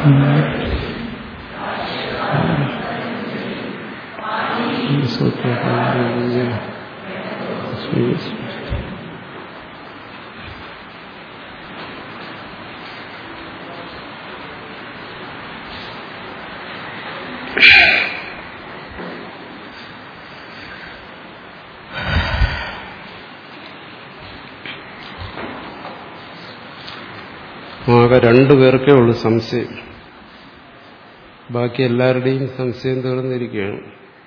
ആകെ രണ്ടു പേർക്കേ ഉള്ളൂ സംശയം ബാക്കി എല്ലാവരുടെയും സംശയം തീർന്നിരിക്കുകയാണ്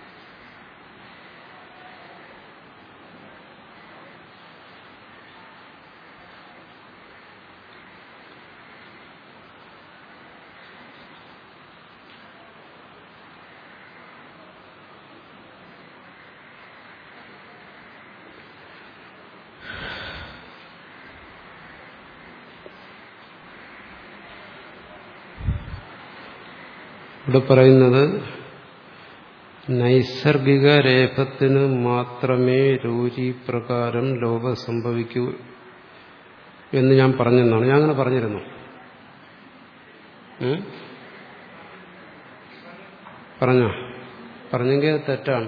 ഇവിടെ പറയുന്നത് നൈസർഗിക രേഖത്തിന് മാത്രമേ രൂചി പ്രകാരം ലോപം സംഭവിക്കൂ എന്ന് ഞാൻ പറഞ്ഞെന്നാണ് ഞാൻ അങ്ങനെ പറഞ്ഞിരുന്നു ഉം? പറഞ്ഞോ പറഞ്ഞെങ്കിൽ അത് തെറ്റാണ്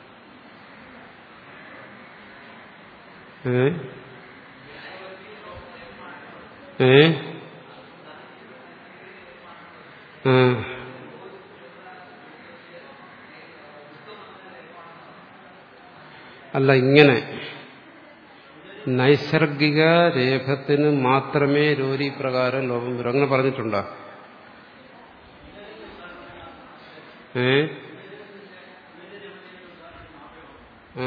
ഏ ഏ ആ അല്ല ഇങ്ങനെ നൈസർഗിക രേഖത്തിന് മാത്രമേ രോരി പ്രകാരം ലോകം വരും അങ്ങനെ പറഞ്ഞിട്ടുണ്ടോ ഏ ആ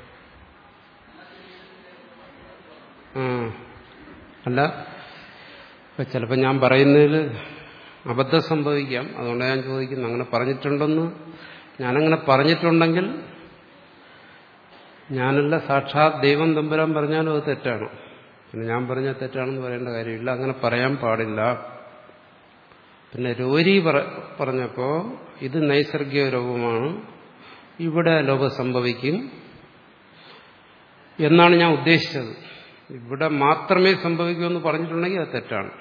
ആ അല്ല ഇപ്പൊ ചിലപ്പോൾ ഞാൻ പറയുന്നതിൽ അബദ്ധം സംഭവിക്കാം അതുകൊണ്ട് ഞാൻ ചോദിക്കുന്നു അങ്ങനെ പറഞ്ഞിട്ടുണ്ടെന്ന് ഞാനങ്ങനെ പറഞ്ഞിട്ടുണ്ടെങ്കിൽ ഞാനല്ല സാക്ഷാത് ദൈവം തമ്പുരാൻ പറഞ്ഞാലും അത് തെറ്റാണ് പിന്നെ ഞാൻ പറഞ്ഞാൽ തെറ്റാണെന്ന് പറയേണ്ട കാര്യമില്ല അങ്ങനെ പറയാൻ പാടില്ല പിന്നെ രോരി പറഞ്ഞപ്പോൾ ഇത് നൈസർഗിക രോഗമാണ് ഇവിടെ ലോകം സംഭവിക്കും എന്നാണ് ഞാൻ ഉദ്ദേശിച്ചത് ഇവിടെ മാത്രമേ സംഭവിക്കൂ എന്ന് പറഞ്ഞിട്ടുണ്ടെങ്കിൽ അത് തെറ്റാണ്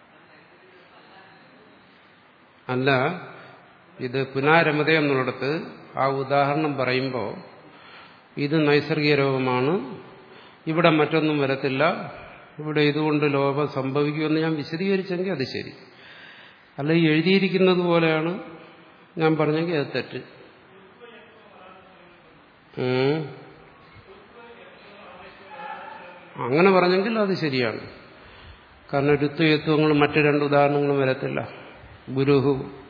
അല്ല ഇത് പുനാരമത എന്നുള്ളിടത്ത് ആ ഉദാഹരണം പറയുമ്പോൾ ഇത് നൈസർഗിക രോഗമാണ് ഇവിടെ മറ്റൊന്നും വരത്തില്ല ഇവിടെ ഇതുകൊണ്ട് ലോകം സംഭവിക്കുമെന്ന് ഞാൻ വിശദീകരിച്ചെങ്കിൽ അത് ശരി അല്ല ഈ എഴുതിയിരിക്കുന്നത് പോലെയാണ് ഞാൻ പറഞ്ഞെങ്കിൽ അത് തെറ്റ് ഉം. അങ്ങനെ പറഞ്ഞെങ്കിൽ അത് ശരിയാണ് കാരണം ഋത്വയത്വങ്ങളും മറ്റു രണ്ട് ഉദാഹരണങ്ങളും വരത്തില്ല ഗുരുഹു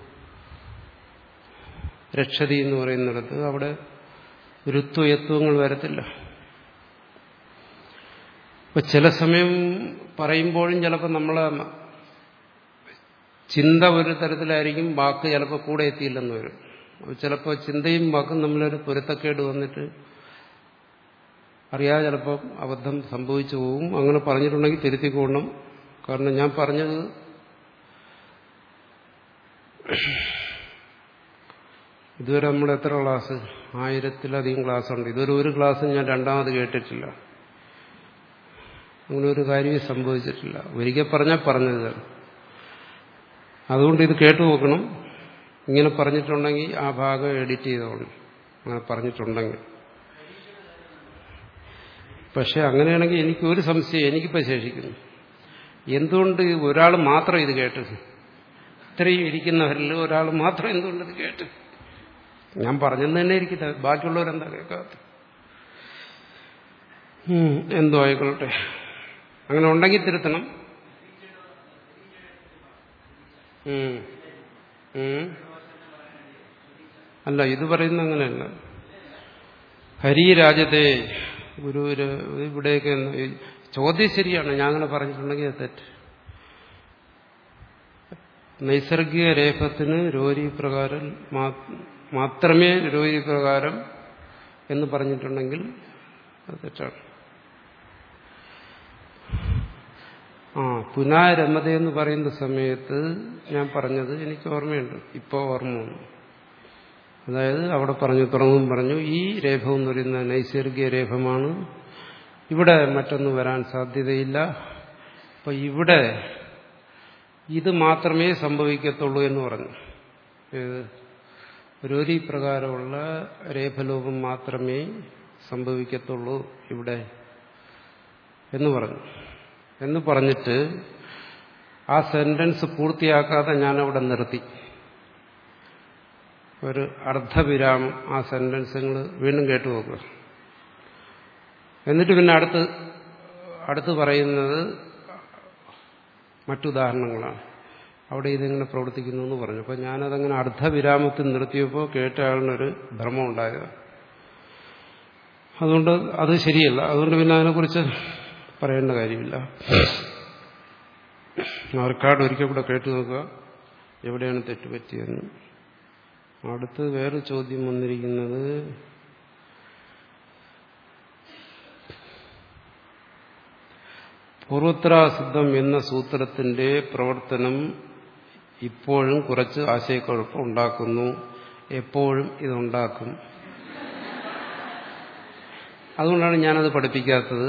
രക്ഷതി എന്ന് പറയുന്നിടത്ത് അവിടെ ഋത്വയത്വങ്ങൾ വരത്തില്ല ഇപ്പൊ ചില സമയം പറയുമ്പോഴും ചിലപ്പോൾ നമ്മളെ ചിന്ത ഒരു തരത്തിലായിരിക്കും വാക്ക് ചിലപ്പോൾ കൂടെ എത്തിയില്ലെന്ന് വരും അപ്പോൾ ചിലപ്പോൾ ചിന്തയും വാക്കും നമ്മളൊരു പൊരുത്തക്കേട് വന്നിട്ട് അറിയാതെ ചിലപ്പോൾ അബദ്ധം സംഭവിച്ചു പോകും അങ്ങനെ പറഞ്ഞിട്ടുണ്ടെങ്കിൽ തിരുത്തിക്കൊള്ളണം കാരണം ഞാൻ പറഞ്ഞത് ഇതുവരെ നമ്മൾ എത്ര ക്ലാസ് ആയിരത്തിലധികം ക്ലാസ് ഉണ്ട് ഇതുവരെ ഒരു ക്ലാസ് ഞാൻ രണ്ടാമത് കേട്ടിട്ടില്ല അങ്ങനെ ഒരു കാര്യവും സംഭവിച്ചിട്ടില്ല ഒരിക്കൽ പറഞ്ഞാൽ പറഞ്ഞത് അതുകൊണ്ട് ഇത് കേട്ടു നോക്കണം ഇങ്ങനെ പറഞ്ഞിട്ടുണ്ടെങ്കിൽ ആ ഭാഗം എഡിറ്റ് ചെയ്തോണം അങ്ങനെ പറഞ്ഞിട്ടുണ്ടെങ്കിൽ പക്ഷെ അങ്ങനെയാണെങ്കിൽ എനിക്ക് ഒരു സംശയം എനിക്കിപ്പോൾ ശേഷിക്കുന്നു എന്തുകൊണ്ട് ഒരാൾ മാത്രം ഇത് കേട്ടത് ഇത്രയും ഇരിക്കുന്നവരിൽ ഒരാൾ മാത്രം എന്തുകൊണ്ട് ഇത് കേട്ടത് ഞാൻ പറഞ്ഞെന്ന് തന്നെ ഇരിക്കട്ടെ ബാക്കിയുള്ളവരെന്താ കേൾക്കാത്ത എന്തോ ആയിക്കൊള്ളട്ടെ അങ്ങനെ ഉണ്ടെങ്കിൽ തിരുത്തണം അല്ല ഇത് പറയുന്ന അങ്ങനെയല്ല ഹരിരാജത്തെ ഗുരു ഇവിടെയൊക്കെ ചോദ്യം ശരിയാണ് ഞാൻ അങ്ങനെ പറഞ്ഞിട്ടുണ്ടെങ്കിൽ അത് തെറ്റ് നൈസർഗിക രേഖത്തിന് രോരി പ്രകാരം മാത്രമേ രോരി പ്രകാരം എന്ന് പറഞ്ഞിട്ടുണ്ടെങ്കിൽ അത് തെറ്റാണ് ആ പുനാരമത എന്ന് പറയുന്ന സമയത്ത് ഞാൻ പറഞ്ഞത് എനിക്ക് ഓർമ്മയുണ്ട് ഇപ്പോൾ ഓർമ്മ വന്നു അതായത് അവിടെ പറഞ്ഞു തുടങ്ങും പറഞ്ഞു ഈ രേഖം എന്ന് പറയുന്ന നൈസർഗിക രേഖമാണ് ഇവിടെ മറ്റൊന്നും വരാൻ സാധ്യതയില്ല അപ്പൊ ഇവിടെ ഇത് മാത്രമേ സംഭവിക്കത്തുള്ളൂ എന്ന് പറഞ്ഞു ഏത് രോരി പ്രകാരമുള്ള രേഖലോപം മാത്രമേ സംഭവിക്കത്തുള്ളൂ ഇവിടെ എന്ന് പറഞ്ഞു എന്ന് പറഞ്ഞിട്ട് ആ സെന്റൻസ് പൂർത്തിയാക്കാതെ ഞാനവിടെ നിർത്തി ഒരു അർദ്ധവിരാമം ആ സെന്റൻസ് നിങ്ങൾ വീണ്ടും കേട്ടു നോക്കുക എന്നിട്ട് പിന്നെ അടുത്ത് അടുത്ത് പറയുന്നത് മറ്റുദാഹരണങ്ങളാണ് അവിടെ ഇതിങ്ങനെ പ്രവർത്തിക്കുന്നു എന്ന് പറഞ്ഞു അപ്പോൾ ഞാനതങ്ങനെ അർദ്ധവിരാമത്തിൽ നിർത്തിയപ്പോൾ കേട്ട ആളിനൊരു ഭ്രമം ഉണ്ടായത് അതുകൊണ്ട് അത് ശരിയല്ല അതുകൊണ്ട് പിന്നെ അതിനെക്കുറിച്ച് പറയേണ്ട കാര്യമില്ല ആർക്കാട് ഒരിക്കൽ കൂടെ കേട്ടു നോക്കുക എവിടെയാണ് തെറ്റുപറ്റിയെന്ന് അടുത്ത് വേറെ ചോദ്യം വന്നിരിക്കുന്നത് പൂർവത്രാസിദ്ധം എന്ന സൂത്രത്തിന്റെ പ്രവർത്തനം ഇപ്പോഴും കുറച്ച് ആശയക്കുഴപ്പം ഉണ്ടാക്കുന്നു എപ്പോഴും ഇതുണ്ടാക്കും അതുകൊണ്ടാണ് ഞാനത് പഠിപ്പിക്കാത്തത്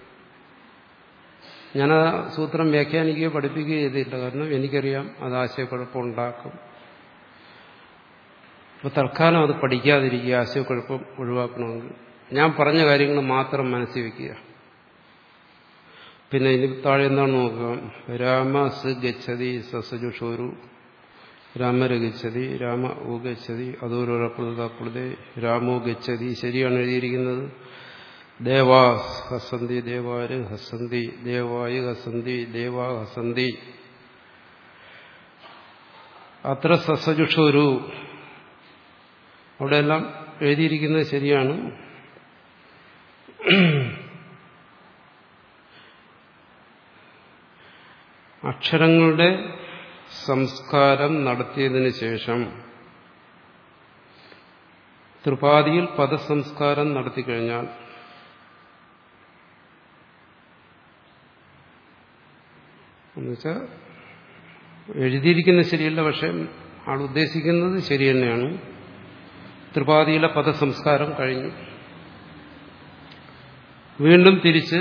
ഞാൻ ആ സൂത്രം വ്യാഖ്യാനിക്കുകയോ പഠിപ്പിക്കുകയോ ചെയ്തില്ല കാരണം എനിക്കറിയാം അത് ആശയക്കുഴപ്പം ഉണ്ടാക്കും അപ്പോൾ തൽക്കാലം അത് പഠിക്കാതിരിക്കുക ആശയക്കുഴപ്പം ഒഴിവാക്കണമെങ്കിൽ ഞാൻ പറഞ്ഞ കാര്യങ്ങൾ മാത്രം മനസ്സിൽ വയ്ക്കുക പിന്നെ ഇനി താഴെ എന്താണ് നോക്കുക രാമ സ് ഗച്ഛതി സസജുഷോരു രാമര ഗച്ഛതി രാമ ഓ ഗച്ഛതി അതോരപ്പുഴതേ രാമോ ഗച്ഛതി ശരിയാണ് എഴുതിയിരിക്കുന്നത് ദേവാ ഹസന്തി ദേവാര് ഹസന്തി ദേവായ് ഹസന്തി ദേവാ ഹസന്തി അത്ര സസജുഷോരു അവിടെയെല്ലാം എഴുതിയിരിക്കുന്നത് ശരിയാണ് അക്ഷരങ്ങളുടെ സംസ്കാരം നടത്തിയതിനു ശേഷം ത്രിപാദിയിൽ പദസംസ്കാരം നടത്തിക്കഴിഞ്ഞാൽ എന്നുവെച്ചാൽ എഴുതിയിരിക്കുന്നത് ശരിയല്ല പക്ഷെ ആൾ ഉദ്ദേശിക്കുന്നത് ശരി തന്നെയാണ് ത്രിപാദിയിലെ പദസംസ്കാരം കഴിഞ്ഞു വീണ്ടും തിരിച്ച്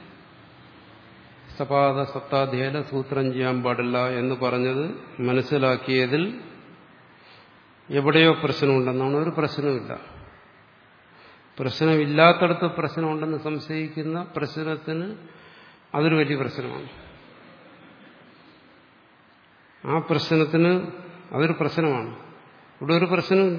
സപാദ സപ്താധ്യായ സൂത്രം ചെയ്യാൻ പാടില്ല എന്ന് പറഞ്ഞത് മനസ്സിലാക്കിയതിൽ എവിടെയോ പ്രശ്നമുണ്ടെന്നാണ് ഒരു പ്രശ്നമില്ല പ്രശ്നമില്ലാത്തടത്ത് പ്രശ്നമുണ്ടെന്ന് സംശയിക്കുന്ന പ്രശ്നത്തിന് അതൊരു വലിയ പ്രശ്നമാണ് ആ പ്രശ്നത്തിന് അതൊരു പ്രശ്നമാണ് ഇവിടെ ഒരു പ്രശ്നമില്ല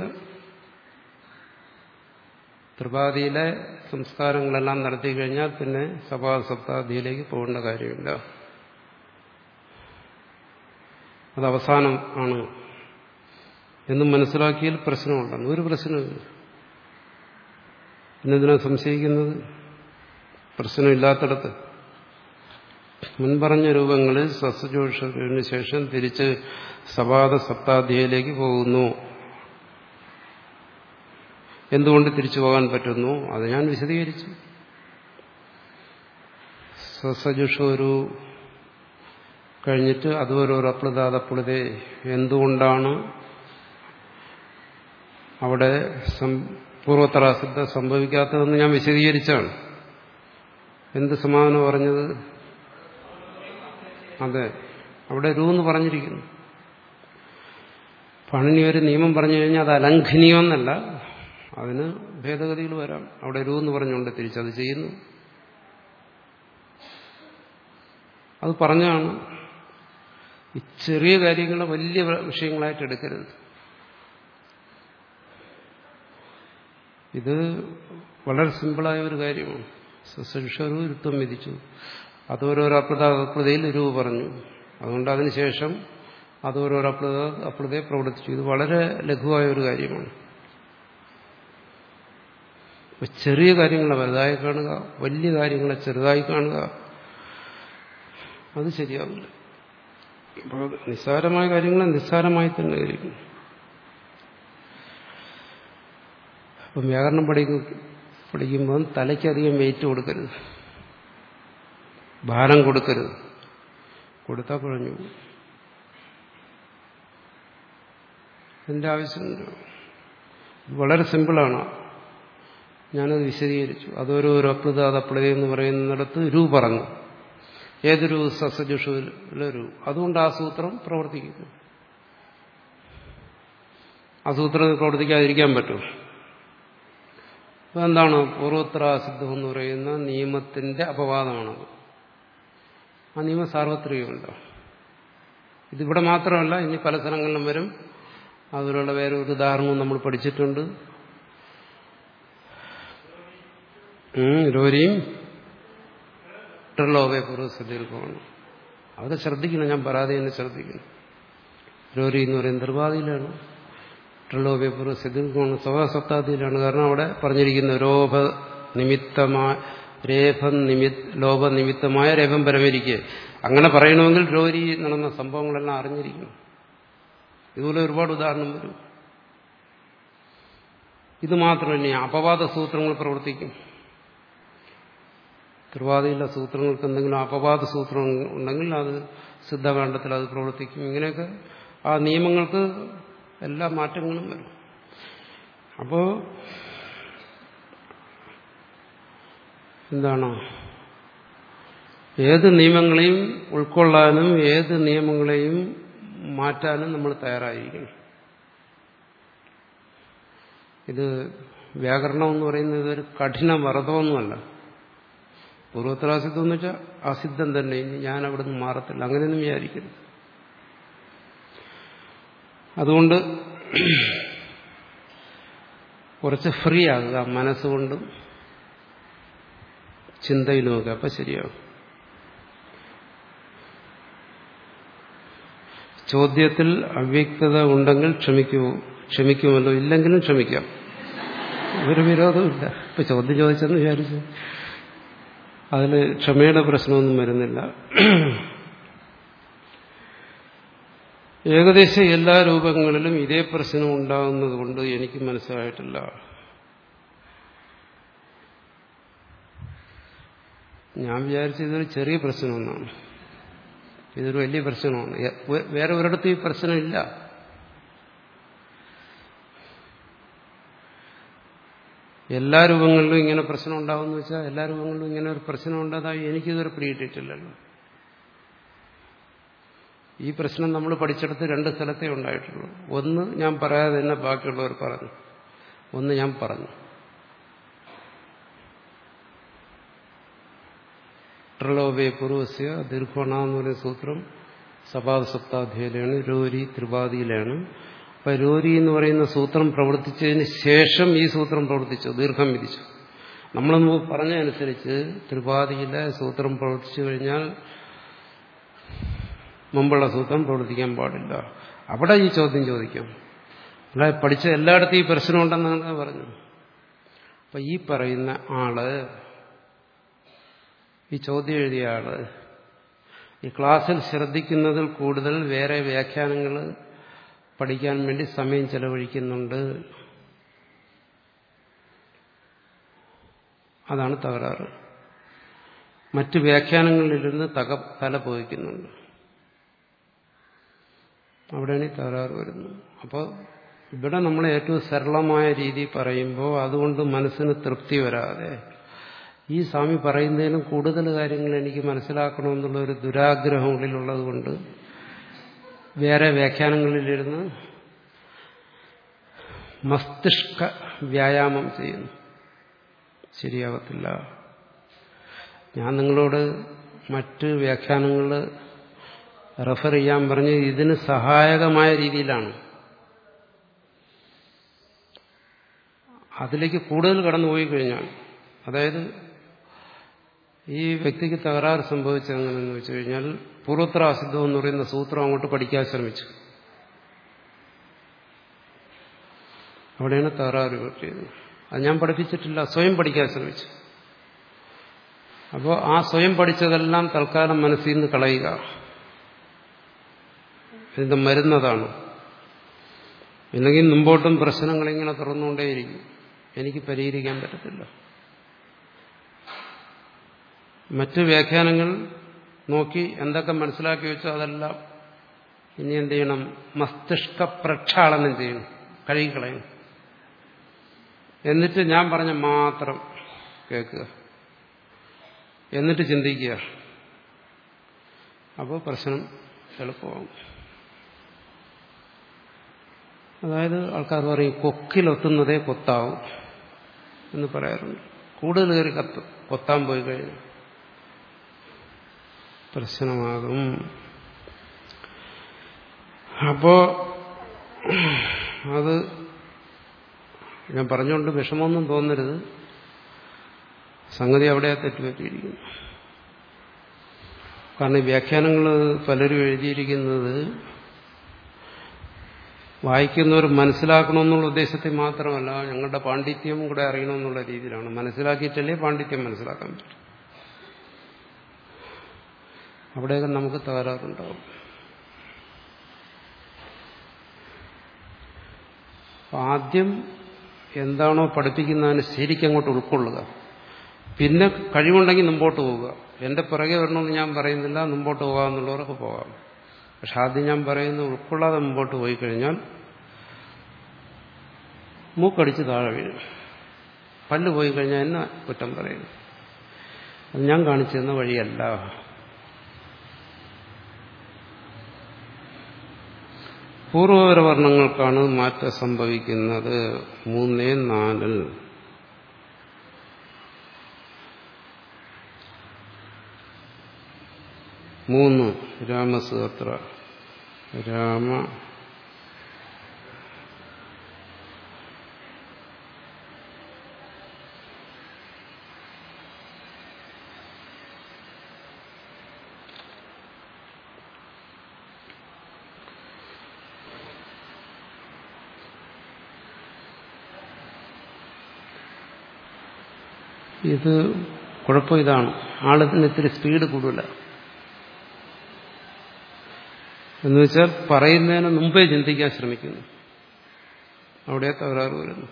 ത്രിപാദിയിലെ സംസ്കാരങ്ങളെല്ലാം നടത്തി കഴിഞ്ഞാൽ പിന്നെ സഭാ സപ്താദിയിലേക്ക് പോകേണ്ട കാര്യമില്ല അത് അവസാനം ആണ് എന്നും മനസ്സിലാക്കിയാൽ പ്രശ്നമുണ്ടെന്ന് ഒരു പ്രശ്നമില്ല പിന്നെന്തിനാ സംശയിക്കുന്നത് പ്രശ്നമില്ലാത്തടത്ത് മുൻപറഞ്ഞ രൂപങ്ങളിൽ സസ്യജോഷത്തിന് ശേഷം തിരിച്ച് സപാദ സപ്താധ്യയിലേക്ക് പോകുന്നു എന്തുകൊണ്ട് തിരിച്ചു പോകാൻ പറ്റുന്നു അത് ഞാൻ വിശദീകരിച്ചു സസജുഷോരു കഴിഞ്ഞിട്ട് അതുവരെ അപ്ലുതാതപ്ലുതേ എന്തുകൊണ്ടാണ് അവിടെ പൂർവ്വത്രാസിദ്ധ സംഭവിക്കാത്തതെന്ന് ഞാൻ വിശദീകരിച്ചാണ് എന്ത് സമാധാനം പറഞ്ഞത് അതെ അവിടെ രൂ എന്ന് പറഞ്ഞിരിക്കുന്നു പണിനി ഒരു നിയമം പറഞ്ഞു കഴിഞ്ഞാൽ അത് അലംഘനീയമെന്നല്ല അതിന് ഭേദഗതികൾ വരാം അവിടെ രൂ എന്ന് പറഞ്ഞുകൊണ്ട് തിരിച്ചത് ചെയ്യുന്നു അത് പറഞ്ഞാണ് ഈ ചെറിയ കാര്യങ്ങൾ വലിയ വിഷയങ്ങളായിട്ട് എടുക്കരുത് ഇത് വളരെ സിമ്പിളായ ഒരു കാര്യമാണ് സുശിക്ഷരു ഇരുത്തം വിധിച്ചു അതോരോരോ അപ്രത അപ്രതയിൽ രൂപ പറഞ്ഞു അതുകൊണ്ട് അതിനുശേഷം അതോരോരോ അപ്രത അപ്രതയെ പ്രവർത്തിച്ചു ഇത് വളരെ ലഘുവായ ഒരു കാര്യമാണ് ചെറിയ കാര്യങ്ങളെ വലുതായി കാണുക വലിയ കാര്യങ്ങളെ ചെറുതായി കാണുക അത് ശരിയാവില്ല അപ്പോൾ നിസ്സാരമായ കാര്യങ്ങളെ നിസ്സാരമായി തന്നെ ആയിരിക്കും അപ്പം വ്യാകരണം പഠിക്കും പഠിക്കുമ്പോൾ തലയ്ക്കധികം വെയിറ്റ് കൊടുക്കരുത് ഭാരം കൊടുക്കരുത് കൊടുത്താൽ കുഴഞ്ഞു എന്റെ ആവശ്യമില്ല വളരെ സിമ്പിളാണ് ഞാനത് വിശദീകരിച്ചു അതൊരു ഒരു അപ്ലുത അതപ്ലുത എന്ന് പറയുന്നിടത്ത് രൂ പറഞ്ഞു ഏതൊരു സസജുഷുലൊരു അതുകൊണ്ട് ആ സൂത്രം പ്രവർത്തിക്കുന്നു ആ സൂത്രം പ്രവർത്തിക്കാതിരിക്കാൻ പറ്റും എന്താണ് പൂർവോത്തരാസിദ്ധം എന്ന് പറയുന്ന നിയമത്തിന്റെ അപവാദമാണത് ആ നിയമം സാർവത്രികമുണ്ട് ഇതിവിടെ മാത്രമല്ല ഇനി പല സ്ഥലങ്ങളിലും വരും അതിലുള്ള വേറെ ഒരു ഉദാഹരണവും നമ്മൾ പഠിച്ചിട്ടുണ്ട് രോരിയും ട്രിലോവെ പൂർവ്വസ്ഥിതിയിൽക്കാണ് അത് ശ്രദ്ധിക്കണം ഞാൻ പറയാതെ തന്നെ ശ്രദ്ധിക്കണം രോരി എന്ന് പറയുന്നത് നിർവാദിയിലാണ് ട്രിലോവെ പൂർവ്വസ്ഥിതിയിൽക്കാണ് സ്വഭാസപ്താദിയിലാണ് കാരണം അവിടെ പറഞ്ഞിരിക്കുന്ന രോഭ നിമിത്തമായ രേഭം നിമി ലോഭ നിമിത്തമായ രേഭം പരമരിക്കുക അങ്ങനെ പറയണമെങ്കിൽ രോരി നടന്ന സംഭവങ്ങളെല്ലാം അറിഞ്ഞിരിക്കണം ഇതുപോലെ ഒരുപാട് ഉദാഹരണം വരും ഇത് മാത്രമല്ല അപവാദ സൂത്രങ്ങൾ പ്രവർത്തിക്കും തിരുവാതിയിലെ സൂത്രങ്ങൾക്ക് എന്തെങ്കിലും അപവാദ സൂത്രം ഉണ്ടെങ്കിൽ അത് സിദ്ധകാണ്ഡത്തിൽ അത് പ്രവർത്തിക്കും ഇങ്ങനെയൊക്കെ ആ നിയമങ്ങൾക്ക് എല്ലാ മാറ്റങ്ങളും വരും അപ്പോ എന്താണ് ഏത് നിയമങ്ങളെയും ഉൾക്കൊള്ളാനും ഏത് നിയമങ്ങളെയും മാറ്റാനും നമ്മൾ തയ്യാറായിരിക്കണം ഇത് വ്യാകരണം എന്ന് പറയുന്നത് ഇതൊരു കഠിന വ്രതമൊന്നുമല്ല പൂർവോത്തരാസിദ്ധം എന്ന് വെച്ചാൽ അസിദ്ധം തന്നെ ഇനി ഞാൻ അവിടെ നിന്ന് മാറത്തില്ല അങ്ങനെയൊന്നും വിചാരിക്കരുത് അതുകൊണ്ട് കുറച്ച് ഫ്രീ ആകുക മനസ്സുകൊണ്ടും ചിന്തയിലുമൊക്കെ അപ്പം ശരിയാകും ചോദ്യത്തിൽ അവ്യക്തത ഉണ്ടെങ്കിൽ ക്ഷമിക്കൂ ക്ഷമിക്കുമല്ലോ ഇല്ലെങ്കിലും ക്ഷമിക്കാം ഒരു വിരോധമില്ല ഇപ്പൊ ചോദ്യം ചോദിച്ചെന്ന് വിചാരിച്ചു അതിൽ ക്ഷമയുടെ പ്രശ്നമൊന്നും വരുന്നില്ല ഏകദേശം എല്ലാ രൂപങ്ങളിലും ഇതേ പ്രശ്നം ഉണ്ടാകുന്നത് കൊണ്ട് എനിക്ക് മനസ്സിലായിട്ടില്ല ഞാൻ വിചാരിച്ച ഇതൊരു ചെറിയ പ്രശ്നമെന്നാണ് ഇതൊരു വലിയ പ്രശ്നമാണ് വേറെ ഒരിടത്തും ഈ പ്രശ്നമില്ല എല്ലാ രൂപങ്ങളിലും ഇങ്ങനെ പ്രശ്നം ഉണ്ടാവുമെന്ന് വെച്ചാൽ എല്ലാ രൂപങ്ങളിലും ഇങ്ങനെ ഒരു പ്രശ്നം ഉണ്ടതായി എനിക്കിതൊരു പിടിയിട്ടിട്ടില്ലല്ലോ ഈ പ്രശ്നം നമ്മൾ പഠിച്ചെടുത്ത് രണ്ട് സ്ഥലത്തേ ഉണ്ടായിട്ടുള്ളൂ ഒന്ന് ഞാൻ പറയാതെ തന്നെ ബാക്കിയുള്ളവർ പറഞ്ഞു ഒന്ന് ഞാൻ പറഞ്ഞു ട്രലോബെ പൂർവസ്യ ദീർഘണ എന്ന് പറയുന്ന സൂത്രം സപാദ സപ്താധ്യയിലാണ് രോരി ത്രിപാദിയിലാണ് അപ്പൊ രോരി എന്ന് പറയുന്ന സൂത്രം പ്രവർത്തിച്ചതിന് ശേഷം ഈ സൂത്രം പ്രവർത്തിച്ചു ദീർഘം വിധിച്ചു നമ്മൾ പറഞ്ഞതനുസരിച്ച് ത്രിപാദിയിലെ സൂത്രം പ്രവർത്തിച്ചു കഴിഞ്ഞാൽ മുമ്പുള്ള സൂത്രം പ്രവർത്തിക്കാൻ പാടില്ല അവിടെ ഈ ചോദ്യം ചോദിക്കാം അല്ല പഠിച്ച എല്ലായിടത്തും ഈ പ്രശ്നമുണ്ടെന്നാണ് പറഞ്ഞു അപ്പൊ ഈ പറയുന്ന ആള് ഈ ചോദ്യം എഴുതിയ ആള് ഈ ക്ലാസ്സിൽ ശ്രദ്ധിക്കുന്നതിൽ കൂടുതൽ വേറെ വ്യാഖ്യാനങ്ങൾ പഠിക്കാൻ വേണ്ടി സമയം ചെലവഴിക്കുന്നുണ്ട് അതാണ് തകരാറ് മറ്റ് വ്യാഖ്യാനങ്ങളിലിരുന്ന് തക തല പോയിക്കുന്നുണ്ട് അവിടെയാണ് ഈ തകരാറ് വരുന്നത് അപ്പോൾ ഇവിടെ നമ്മൾ ഏറ്റവും സരളമായ രീതി പറയുമ്പോൾ അതുകൊണ്ട് മനസ്സിന് തൃപ്തി വരാതെ ഈ സ്വാമി പറയുന്നതിനും കൂടുതൽ കാര്യങ്ങൾ എനിക്ക് മനസ്സിലാക്കണമെന്നുള്ള ഒരു ദുരാഗ്രഹം ഉള്ളിലുള്ളത് കൊണ്ട് വേറെ വ്യാഖ്യാനങ്ങളിലിരുന്ന് മസ്തിഷ്ക വ്യായാമം ചെയ്യുന്നു ശരിയാവത്തില്ല ഞാൻ നിങ്ങളോട് മറ്റ് വ്യാഖ്യാനങ്ങൾ റെഫർ ചെയ്യാൻ പറഞ്ഞ് ഇതിന് സഹായകമായ രീതിയിലാണ് അതിലേക്ക് കൂടുതൽ കടന്നുപോയി കഴിഞ്ഞാൽ അതായത് ഈ വ്യക്തിക്ക് തകരാറ് സംഭവിച്ചതെങ്ങനെയെന്ന് വെച്ച് കഴിഞ്ഞാൽ പൂർവത്രാസിദ്ധം എന്ന് പറയുന്ന സൂത്രം അങ്ങോട്ട് പഠിക്കാൻ ശ്രമിച്ചു അവിടെയാണ് തകരാറ് പറ്റിയത് അത് ഞാൻ പഠിപ്പിച്ചിട്ടില്ല സ്വയം പഠിക്കാൻ ശ്രമിച്ചു അപ്പോൾ ആ സ്വയം പഠിച്ചതെല്ലാം തൽക്കാലം മനസ്സിൽ നിന്ന് കളയുക ഇതിന്റെ മരുന്നതാണ് ഇല്ലെങ്കിൽ മുമ്പോട്ടും പ്രശ്നങ്ങളിങ്ങനെ തുറന്നുകൊണ്ടേയിരിക്കും എനിക്ക് പരിഹരിക്കാൻ പറ്റത്തില്ല മറ്റ് വ്യാഖ്യാനങ്ങൾ നോക്കി എന്തൊക്കെ മനസ്സിലാക്കി വെച്ചോ അതെല്ലാം ഇനി എന്ത് ചെയ്യണം മസ്തിഷ്ക പ്രക്ഷാളനം ചെയ്യണം കഴുകിക്കളയണം എന്നിട്ട് ഞാൻ പറഞ്ഞ മാത്രം കേൾക്കുക എന്നിട്ട് ചിന്തിക്കുക അപ്പോൾ പ്രശ്നം എളുപ്പമാകും അതായത് ആൾക്കാർ പറയും കൊക്കിലൊത്തുന്നതേ കൊത്താവും എന്ന് പറയാറുണ്ട് കൂടുതൽ കയറി കത്ത് കൊത്താൻ പോയി കഴിഞ്ഞു പ്രശ്നമാകും അപ്പോ അത് ഞാൻ പറഞ്ഞുകൊണ്ട് വിഷമമൊന്നും തോന്നരുത് സംഗതി അവിടെ തെറ്റുപറ്റിയിരിക്കുന്നു കാരണം ഈ വ്യാഖ്യാനങ്ങൾ പലരും എഴുതിയിരിക്കുന്നത് വായിക്കുന്നവർ മനസ്സിലാക്കണമെന്നുള്ള ഉദ്ദേശത്തിൽ മാത്രമല്ല ഞങ്ങളുടെ പാണ്ഡിത്യം കൂടെ അറിയണമെന്നുള്ള രീതിയിലാണ് മനസ്സിലാക്കിയിട്ടല്ലേ പാണ്ഡിത്യം മനസ്സിലാക്കാൻ പറ്റും അവിടെയൊക്കെ നമുക്ക് തകരാറുണ്ടാവും ആദ്യം എന്താണോ പഠിപ്പിക്കുന്നതിന് ശരിക്കും അങ്ങോട്ട് ഉൾക്കൊള്ളുക പിന്നെ കഴിവുണ്ടെങ്കിൽ മുമ്പോട്ട് പോവുക എന്റെ പിറകെ വരണമെന്ന് ഞാൻ പറയുന്നില്ല മുമ്പോട്ട് പോകാമെന്നുള്ളവർക്ക് പോകാം പക്ഷെ ആദ്യം ഞാൻ പറയുന്നത് ഉൾക്കൊള്ളാതെ മുമ്പോട്ട് പോയി കഴിഞ്ഞാൽ മൂക്കടിച്ച് താഴെ വീഴും പല്ല് പോയി കഴിഞ്ഞാൽ എന്നെ കുറ്റം പറയും അത് ഞാൻ കാണിച്ചു തന്ന വഴിയല്ല പൂർവപരവർണ്ണങ്ങൾക്കാണ് മാറ്റം സംഭവിക്കുന്നത് മൂന്നേ നാലിൽ മൂന്ന് രാമസൂത്ര രാമ ഇത് കുഴപ്പം ഇതാണ് ആളത്തിന് ഇത്തിരി സ്പീഡ് കൂടുതല എന്ന് വെച്ചാൽ പറയുന്നതിന് മുമ്പേ ചിന്തിക്കാൻ ശ്രമിക്കുന്നു അവിടെ തകരാറ് വരുന്നു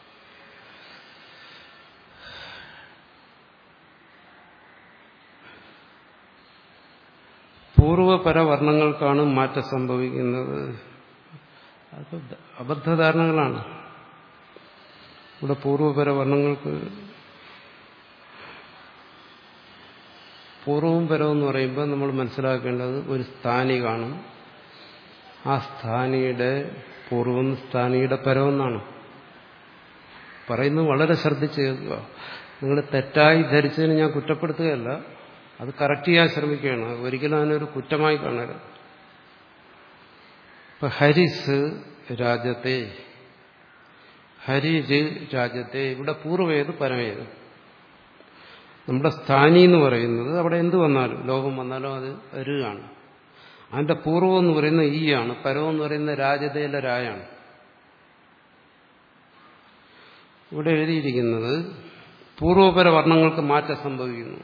പൂർവപരവർണ്ണങ്ങൾക്കാണ് മാറ്റം സംഭവിക്കുന്നത് അത് അബദ്ധധാരണകളാണ് ഇവിടെ പൂർവപരവർണ്ണങ്ങൾക്ക് പൂർവവും പരവും എന്ന് പറയുമ്പോൾ നമ്മൾ മനസ്സിലാക്കേണ്ടത് ഒരു സ്ഥാനി കാണും ആ സ്ഥാനിയുടെ പൂർവം സ്ഥാനിയുടെ പരമെന്നാണ് പറയുന്നത് വളരെ ശ്രദ്ധിച്ച് കേൾക്കുക നിങ്ങൾ തെറ്റായി ധരിച്ചതിന് ഞാൻ കുറ്റപ്പെടുത്തുകയല്ല അത് കറക്റ്റ് ചെയ്യാൻ ശ്രമിക്കുകയാണ് ഒരിക്കലും അതിനൊരു കുറ്റമായി കാണരുത് ഇപ്പൊ ഹരിസ് രാജത്തെ ഹരിജ് രാജത്തെ ഇവിടെ പൂർവ്വേത് പരമേത് നമ്മുടെ സ്ഥാനി എന്ന് പറയുന്നത് അവിടെ എന്ത് വന്നാലും ലോകം വന്നാലും അത് രുവാണ് അതിന്റെ പൂർവ്വം എന്ന് പറയുന്നത് ഈ ആണ് പരം എന്ന് പറയുന്നത് രാജതയിലെ രായാണ് ഇവിടെ എഴുതിയിരിക്കുന്നത് പൂർവപര വർണ്ണങ്ങൾക്ക് മാറ്റം സംഭവിക്കുന്നു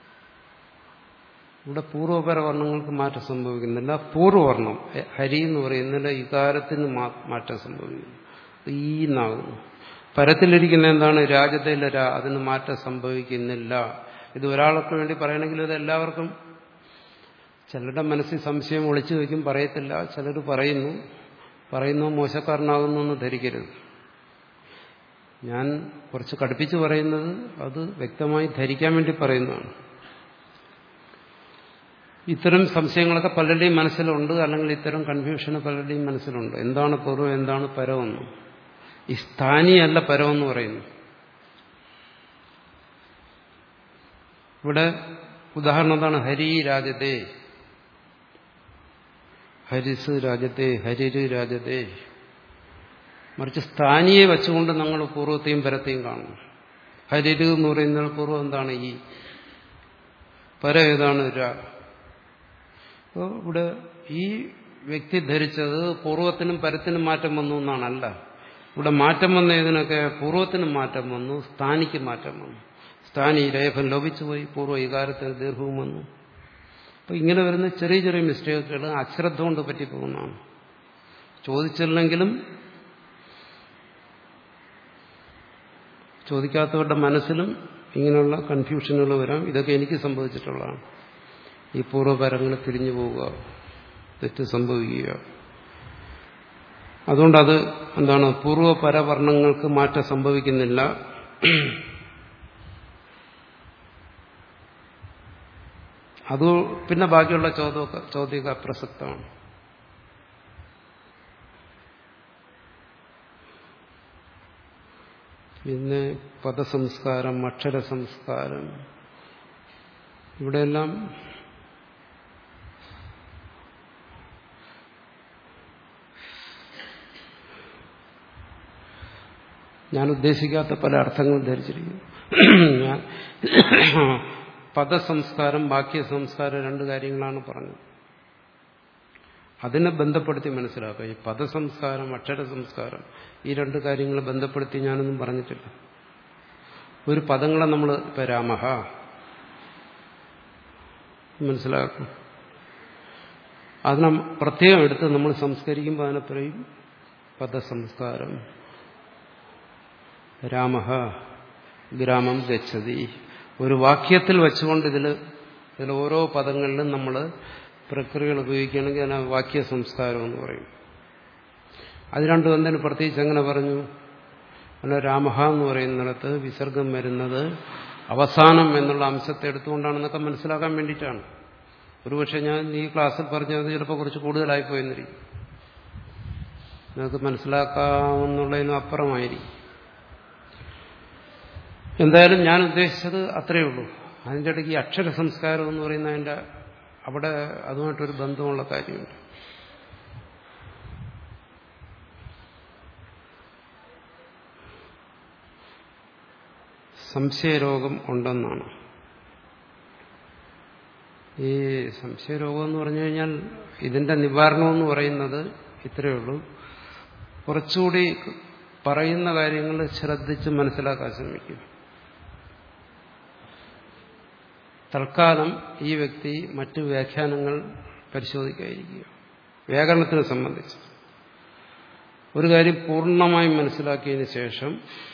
ഇവിടെ പൂർവപര വർണ്ണങ്ങൾക്ക് മാറ്റം സംഭവിക്കുന്നില്ല പൂർവ്വവർണ്ണം ഹരി എന്ന് പറയുന്നതിന്റെ ഇകാരത്തിന് മാറ്റം സംഭവിക്കുന്നു ഈ എന്നാകുന്നു പരത്തിലിരിക്കുന്ന എന്താണ് രാജ്യത്തിലെ രാ അതിന് മാറ്റം സംഭവിക്കുന്നില്ല ഇത് ഒരാൾക്ക് വേണ്ടി പറയണമെങ്കിൽ ഇത് എല്ലാവർക്കും ചിലരുടെ മനസ്സിൽ സംശയം ഒളിച്ചു വയ്ക്കും പറയത്തില്ല ചിലർ പറയുന്നു പറയുന്നു മോശക്കാരനാകുന്നു എന്ന് ധരിക്കരുത് ഞാൻ കുറച്ച് കടുപ്പിച്ച് പറയുന്നത് അത് വ്യക്തമായി ധരിക്കാൻ വേണ്ടി പറയുന്നതാണ് ഇത്തരം സംശയങ്ങളൊക്കെ പലരുടെയും മനസ്സിലുണ്ട് അല്ലെങ്കിൽ ഇത്തരം കൺഫ്യൂഷന് പലരുടെയും മനസ്സിലുണ്ട് എന്താണ് പൂർവ്വം എന്താണ് പരമെന്ന് ഈ സ്ഥാനീയല്ല പരമെന്ന് പറയുന്നു ഇവിടെ ഉദാഹരണം എന്താണ് ഹരി രാജത്തെ ഹരിസ് രാജത്തെ ഹരിര് രാജത്തെ മറിച്ച് സ്ഥാനിയെ വെച്ചുകൊണ്ട് നമ്മൾ പൂർവ്വത്തെയും പരത്തെയും കാണും ഹരിര് എന്ന് പറയുന്ന പൂർവ്വം എന്താണ് ഈ പര ഏതാണ് രാ അപ്പോൾ ഇവിടെ ഈ വ്യക്തി ധരിച്ചത് പൂർവ്വത്തിനും പരത്തിനും മാറ്റം വന്നു എന്നാണല്ല ഇവിടെ മാറ്റം വന്ന ഇതിനൊക്കെ പൂർവ്വത്തിനും മാറ്റം വന്നു സ്ഥാനിക്ക് മാറ്റം വന്നു സ്ഥാനി രേഖം ലോപിച്ചുപോയി പൂർവ്വ വികാരത്തിന് ദീർഘവും വന്നു അപ്പൊ ഇങ്ങനെ വരുന്ന ചെറിയ ചെറിയ മിസ്റ്റേക്കുകൾ അശ്രദ്ധ കൊണ്ട് പറ്റിപ്പോകുന്നതാണ് ചോദിച്ചില്ലെങ്കിലും ചോദിക്കാത്തവരുടെ മനസ്സിലും ഇങ്ങനെയുള്ള കൺഫ്യൂഷനുകൾ വരാം ഇതൊക്കെ എനിക്ക് സംഭവിച്ചിട്ടുള്ളതാണ് ഈ പൂർവ്വപരങ്ങൾ തിരിഞ്ഞു പോവുക തെറ്റ് സംഭവിക്കുക അതുകൊണ്ടത് എന്താണ് പൂർവ്വപരവർണ്ണങ്ങൾക്ക് മാറ്റം സംഭവിക്കുന്നില്ല അത് പിന്നെ ബാക്കിയുള്ള ചോദ്യമൊക്കെ ചോദ്യമൊക്കെ അപ്രസക്തമാണ് പിന്നെ പദസംസ്കാരം അക്ഷര സംസ്കാരം ഇവിടെയെല്ലാം ഞാൻ ഉദ്ദേശിക്കാത്ത പല അർത്ഥങ്ങളും ധരിച്ചിരിക്കുന്നു ഞാൻ പദസംസ്കാരം വാക്യ സംസ്കാരം രണ്ട് കാര്യങ്ങളാണ് പറഞ്ഞത് അതിനെ ബന്ധപ്പെടുത്തി മനസ്സിലാക്കുക ഈ പദസംസ്കാരം അക്ഷര സംസ്കാരം ഈ രണ്ട് കാര്യങ്ങളെ ബന്ധപ്പെടുത്തി ഞാനൊന്നും പറഞ്ഞിട്ടില്ല ഒരു പദങ്ങളെ നമ്മൾ ഇപ്പൊ രാമഹ മനസ്സിലാക്കും അതിനെ പ്രത്യേകം എടുത്ത് നമ്മൾ സംസ്കരിക്കുമ്പോൾ അതിനെ പറയും പദസംസ്കാരം രാമ ഗ്രാമം ഗച്ഛതി ഒരു വാക്യത്തിൽ വെച്ചുകൊണ്ട് ഇതിൽ ഇതിൽ ഓരോ പദങ്ങളിലും നമ്മൾ പ്രക്രിയകൾ ഉപയോഗിക്കുകയാണെങ്കിൽ അതിനെ വാക്യ സംസ്കാരം എന്ന് പറയും അത് രണ്ടും എന്തിനു പ്രത്യേകിച്ച് എങ്ങനെ പറഞ്ഞു അല്ല രാമഹ എന്ന് പറയുന്നിടത്ത് വിസർഗം വരുന്നത് അവസാനം എന്നുള്ള അംശത്തെ എടുത്തുകൊണ്ടാണെന്നൊക്കെ മനസ്സിലാക്കാൻ വേണ്ടിയിട്ടാണ് ഒരുപക്ഷെ ഞാൻ ഈ ക്ലാസ്സിൽ പറഞ്ഞത് ചിലപ്പോൾ കുറച്ച് കൂടുതലായി പോയെന്നിരിക്കും നിങ്ങൾക്ക് മനസ്സിലാക്കാമെന്നുള്ളതിനും അപ്പുറമായിരിക്കും എന്തായാലും ഞാൻ ഉദ്ദേശിച്ചത് അത്രയേ ഉള്ളൂ അതിൻ്റെ ഇടയ്ക്ക് ഈ അക്ഷര സംസ്കാരം എന്ന് പറയുന്ന അതിൻ്റെ അവിടെ അതുമായിട്ടൊരു ബന്ധമുള്ള കാര്യമുണ്ട് സംശയരോഗം ഉണ്ടെന്നാണ് ഈ സംശയരോഗം എന്ന് പറഞ്ഞു കഴിഞ്ഞാൽ ഇതിന്റെ നിവാരണം എന്ന് പറയുന്നത് ഇത്രയേ ഉള്ളൂ കുറച്ചുകൂടി പറയുന്ന കാര്യങ്ങൾ ശ്രദ്ധിച്ച് മനസ്സിലാക്കാൻ ശ്രമിക്കും തൽക്കാലം ഈ വ്യക്തി മറ്റു വ്യാഖ്യാനങ്ങൾ പരിശോധിക്കാതിരിക്കുക വ്യാകരണത്തിനെ സംബന്ധിച്ച് ഒരു കാര്യം പൂർണ്ണമായും മനസ്സിലാക്കിയതിന് ശേഷം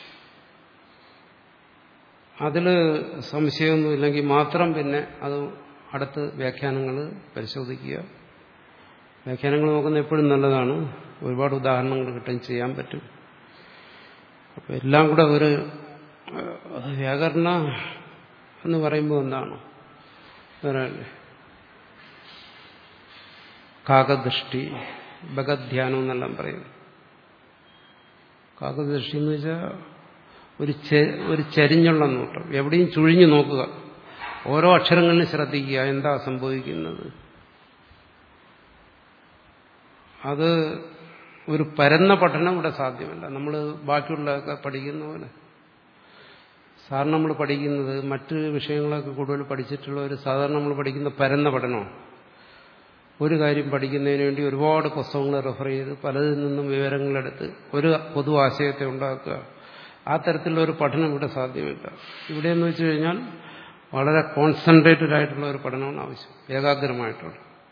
അതിൽ സംശയമൊന്നുമില്ലെങ്കിൽ മാത്രം പിന്നെ അത് അടുത്ത് വ്യാഖ്യാനങ്ങൾ പരിശോധിക്കുക വ്യാഖ്യാനങ്ങൾ നോക്കുന്ന എപ്പോഴും നല്ലതാണ് ഒരുപാട് ഉദാഹരണങ്ങൾ കിട്ടുകയും ചെയ്യാൻ പറ്റും അപ്പം എല്ലാം കൂടെ ഒരു വ്യാകരണ എന്ന് പറയുമ്പോൾ എന്താണ് വേറെയല്ലേ കാകദൃഷ്ടി ഭഗധ്യാനം എന്നെല്ലാം പറയും കാകദൃഷ്ടി എന്ന് വെച്ചാൽ ഒരു ഒരു ചരിഞ്ഞുള്ള നോട്ടം എവിടെയും ചുഴിഞ്ഞു നോക്കുക ഓരോ അക്ഷരങ്ങളിലും ശ്രദ്ധിക്കുക എന്താ സംഭവിക്കുന്നത് അത് ഒരു പരന്ന പഠനം ഇവിടെ സാധ്യമല്ല നമ്മൾ ബാക്കിയുള്ളതൊക്കെ പഠിക്കുന്ന പോലെ സാറിന് നമ്മൾ പഠിക്കുന്നത് മറ്റ് വിഷയങ്ങളൊക്കെ കൂടുതൽ പഠിച്ചിട്ടുള്ള ഒരു സാധാരണ നമ്മൾ പഠിക്കുന്ന പരന്ന പഠനമാണ് ഒരു കാര്യം പഠിക്കുന്നതിന് വേണ്ടി ഒരുപാട് പുസ്തകങ്ങൾ റെഫർ ചെയ്ത് പലതിൽ നിന്നും വിവരങ്ങളെടുത്ത് ഒരു പൊതു ആശയത്തെ ഉണ്ടാക്കുക ആ തരത്തിലുള്ള ഒരു പഠനം ഇവിടെ സാധ്യമല്ല ഇവിടെ എന്ന് വെച്ച് കഴിഞ്ഞാൽ വളരെ കോൺസെൻട്രേറ്റഡ് ആയിട്ടുള്ള ഒരു പഠനമാണ് ആവശ്യം ഏകാഗ്രമായിട്ടുള്ള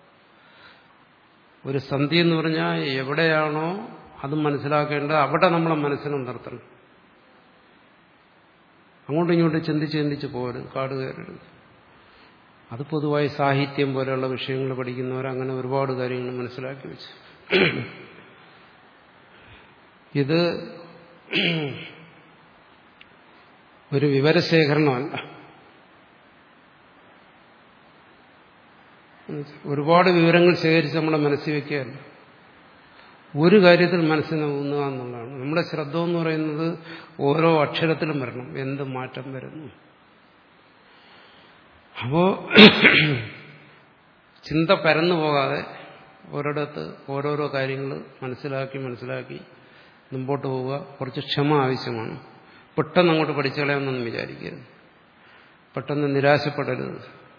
ഒരു സന്ധി എന്ന് പറഞ്ഞാൽ എവിടെയാണോ അത് മനസ്സിലാക്കേണ്ടത് അവിടെ നമ്മളെ മനസ്സിനെ നിർത്തണം അങ്ങോട്ടും ഇങ്ങോട്ടും ചിന്തിച്ച് ചിന്തിച്ച് പോകരുത് കാട് കയറരുത് അത് പൊതുവായി സാഹിത്യം പോലെയുള്ള വിഷയങ്ങൾ പഠിക്കുന്നവർ അങ്ങനെ ഒരുപാട് കാര്യങ്ങൾ മനസ്സിലാക്കി വെച്ചു ഇത് ഒരു വിവരശേഖരണമല്ല ഒരുപാട് വിവരങ്ങൾ ശേഖരിച്ച് നമ്മുടെ മനസ്സിൽ വയ്ക്കുകയല്ല ഒരു കാര്യത്തിൽ മനസ്സിനെ ഊന്നുക എന്നുള്ളതാണ് നമ്മുടെ ശ്രദ്ധ എന്ന് പറയുന്നത് ഓരോ അക്ഷരത്തിലും വരണം എന്ത് മാറ്റം വരുന്നു അപ്പോ ചിന്ത പരന്നു പോകാതെ ഒരിടത്ത് ഓരോരോ കാര്യങ്ങൾ മനസ്സിലാക്കി മനസ്സിലാക്കി മുമ്പോട്ട് പോവുക കുറച്ച് ക്ഷമ ആവശ്യമാണ് പെട്ടെന്ന് അങ്ങോട്ട് പഠിച്ചു കളയാമെന്നൊന്നും വിചാരിക്കരുത് പെട്ടെന്ന് നിരാശപ്പെടരുത്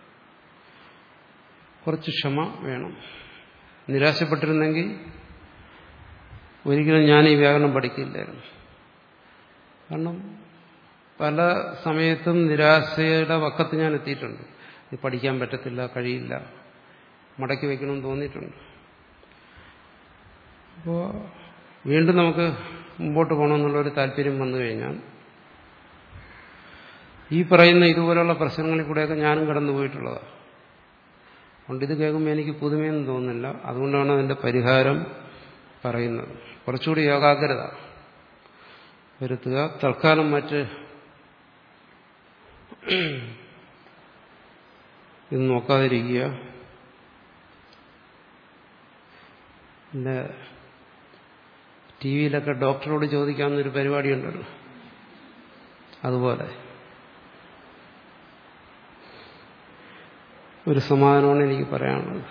കുറച്ച് ക്ഷമ വേണം നിരാശപ്പെട്ടിരുന്നെങ്കിൽ ഒരിക്കലും ഞാൻ ഈ വ്യാകരണം പഠിക്കില്ലായിരുന്നു കാരണം പല സമയത്തും നിരാശയുടെ വക്കത്ത് ഞാൻ എത്തിയിട്ടുണ്ട് ഇത് പഠിക്കാൻ പറ്റത്തില്ല കഴിയില്ല മടക്കി വയ്ക്കണമെന്ന് തോന്നിയിട്ടുണ്ട് അപ്പോൾ വീണ്ടും നമുക്ക് മുമ്പോട്ട് പോകണമെന്നുള്ളൊരു താല്പര്യം വന്നു കഴിഞ്ഞാൽ ഈ പറയുന്ന ഇതുപോലുള്ള പ്രശ്നങ്ങളിൽ കൂടെയൊക്കെ ഞാനും കടന്നു പോയിട്ടുള്ളതാണ് അതുകൊണ്ട് ഇത് കേൾക്കുമ്പോൾ എനിക്ക് പുതുമയൊന്നും തോന്നുന്നില്ല അതുകൊണ്ടാണ് അതിന്റെ പരിഹാരം പറയുന്നത് കുറച്ചുകൂടി ഏകാഗ്രത വരുത്തുക തൽക്കാലം മറ്റ് ഇത് നോക്കാതിരിക്കുക പിന്നെ ടി വിയിലൊക്കെ ഡോക്ടറോട് ചോദിക്കാവുന്നൊരു പരിപാടിയുണ്ടല്ലോ അതുപോലെ ഒരു സമാധാനമാണ് എനിക്ക് പറയാനുള്ളത്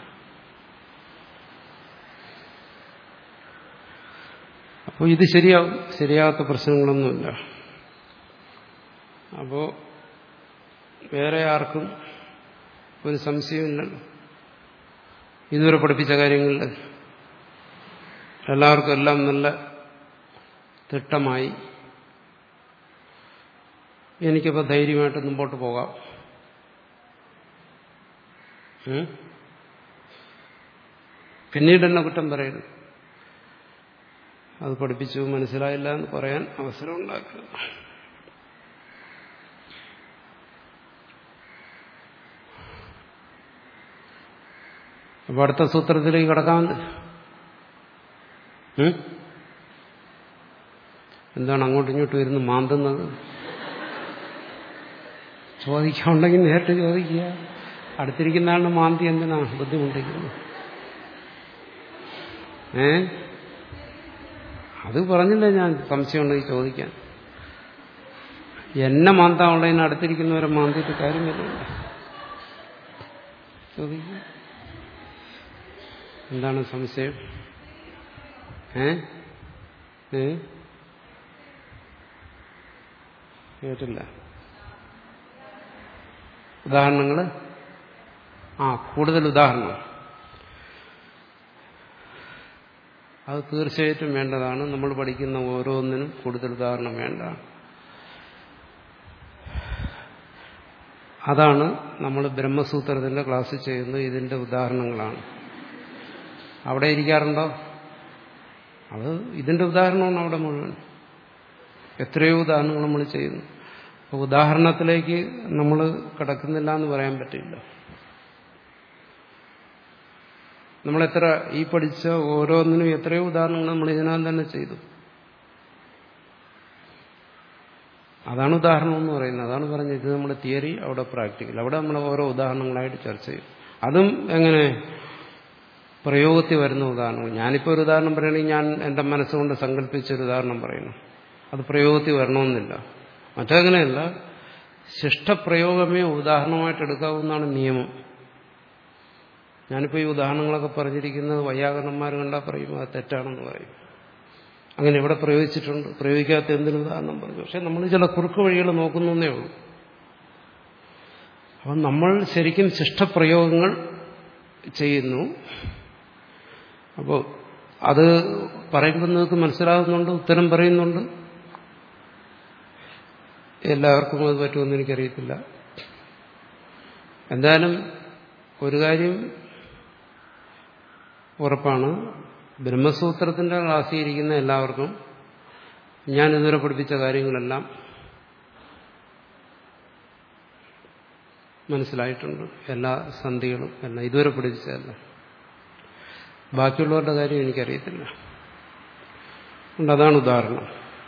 അപ്പോൾ ഇത് ശരിയാവും ശരിയാകാത്ത പ്രശ്നങ്ങളൊന്നുമില്ല അപ്പോൾ വേറെ ആർക്കും ഒരു സംശയമില്ലല്ലോ ഇതുവരെ പഠിപ്പിച്ച കാര്യങ്ങളിൽ എല്ലാവർക്കും എല്ലാം നല്ല തിട്ടമായി എനിക്കപ്പോൾ ധൈര്യമായിട്ട് മുമ്പോട്ട് പോകാം പിന്നീട് എന്നെ കുറ്റം പറയരുത് അത് പഠിപ്പിച്ചു മനസ്സിലായില്ല എന്ന് പറയാൻ അവസരം ഉണ്ടാക്കരുത് അപ്പൊ അടുത്ത സൂത്രത്തിലേക്ക് കടക്കാമെന്ന് എന്താണ് അങ്ങോട്ടും ഇങ്ങോട്ടും ഇരുന്ന് മാന്തുന്നത് ചോദിക്കാനുണ്ടെങ്കിൽ നേരിട്ട് ചോദിക്കുക അടുത്തിരിക്കുന്ന ആളിന് മാന്തി എന്തിനാ ബുദ്ധിമുട്ടിക്കുന്നത് ഏ അത് പറഞ്ഞില്ല ഞാൻ സംശയമുണ്ടെങ്കിൽ ചോദിക്കാൻ എന്നെ മാന്താനുള്ളതിന് അടുത്തിരിക്കുന്നവരെ മാന്തിയിട്ട് കാര്യം വരുന്നില്ല ചോദിക്കുക എന്താണ് സംശയം ഏ ഏ കേട്ടില്ല ഉദാഹരണങ്ങൾ ആ കൂടുതൽ ഉദാഹരണം അത് തീർച്ചയായിട്ടും വേണ്ടതാണ് നമ്മൾ പഠിക്കുന്ന ഓരോന്നിനും കൂടുതൽ ഉദാഹരണം വേണ്ട അതാണ് നമ്മൾ ബ്രഹ്മസൂത്രത്തിന്റെ ക്ലാസ് ചെയ്യുന്നത് ഇതിന്റെ ഉദാഹരണങ്ങളാണ് അവിടെ ഇരിക്കാറുണ്ടോ അത് ഇതിന്റെ ഉദാഹരണമാണ് അവിടെ മുഴുവൻ എത്രയോ ഉദാഹരണങ്ങൾ നമ്മൾ ചെയ്യുന്നു അപ്പോൾ ഉദാഹരണത്തിലേക്ക് നമ്മൾ കിടക്കുന്നില്ല എന്ന് പറയാൻ പറ്റില്ല നമ്മളെത്ര ഈ പഠിച്ച ഓരോന്നിനും എത്രയോ ഉദാഹരണങ്ങൾ നമ്മൾ ഇതിനകം തന്നെ ചെയ്തു അതാണ് ഉദാഹരണം എന്ന് പറയുന്നത് അതാണ് പറഞ്ഞത് ഇത് നമ്മുടെ തിയറി അവിടെ പ്രാക്ടിക്കൽ അവിടെ നമ്മൾ ഓരോ ഉദാഹരണങ്ങളായിട്ട് ചർച്ച ചെയ്യും അതും എങ്ങനെ പ്രയോഗത്തിൽ വരുന്ന ഉദാഹരണങ്ങൾ ഞാനിപ്പോൾ ഒരു ഉദാഹരണം പറയുകയാണെങ്കിൽ ഞാൻ എൻ്റെ മനസ്സുകൊണ്ട് സങ്കല്പിച്ച ഒരു ഉദാഹരണം പറയുന്നു അത് പ്രയോഗത്തിൽ വരണമെന്നില്ല മറ്റങ്ങനെയല്ല ശിഷ്ടപ്രയോഗമേ ഉദാഹരണമായിട്ട് എടുക്കാവുന്നതാണ് നിയമം ഞാനിപ്പോൾ ഈ ഉദാഹരണങ്ങളൊക്കെ പറഞ്ഞിരിക്കുന്നത് വൈയാകരണന്മാർ കണ്ടാൽ പറയും അത് തെറ്റാണെന്ന് പറയും അങ്ങനെ എവിടെ പ്രയോഗിച്ചിട്ടുണ്ട് പ്രയോഗിക്കാത്ത എന്തിനു ഉദാഹരണം പറഞ്ഞു പക്ഷെ നമ്മൾ ചില കുറുക്ക് വഴികൾ നോക്കുന്നേ ഉള്ളൂ അപ്പം നമ്മൾ ശരിക്കും ശിഷ്ടപ്രയോഗങ്ങൾ ചെയ്യുന്നു അപ്പോൾ അത് പറയുമ്പോൾ നിങ്ങൾക്ക് മനസ്സിലാകുന്നുണ്ട് ഉത്തരം പറയുന്നുണ്ട് എല്ലാവർക്കും അത് പറ്റുമെന്ന് എനിക്കറിയത്തില്ല എന്തായാലും ഒരു കാര്യം ഉറപ്പാണ് ബ്രഹ്മസൂത്രത്തിന്റെ ക്ലാസ്സിൽ ഇരിക്കുന്ന എല്ലാവർക്കും ഞാൻ ഇതുവരെ പഠിപ്പിച്ച കാര്യങ്ങളെല്ലാം മനസ്സിലായിട്ടുണ്ട് എല്ലാ സന്ധികളും എല്ലാം ഇതുവരെ പഠിപ്പിച്ചതല്ല ബാക്കിയുള്ളവരുടെ കാര്യം എനിക്കറിയത്തില്ല അതുകൊണ്ട് അതാണ് ഉദാഹരണം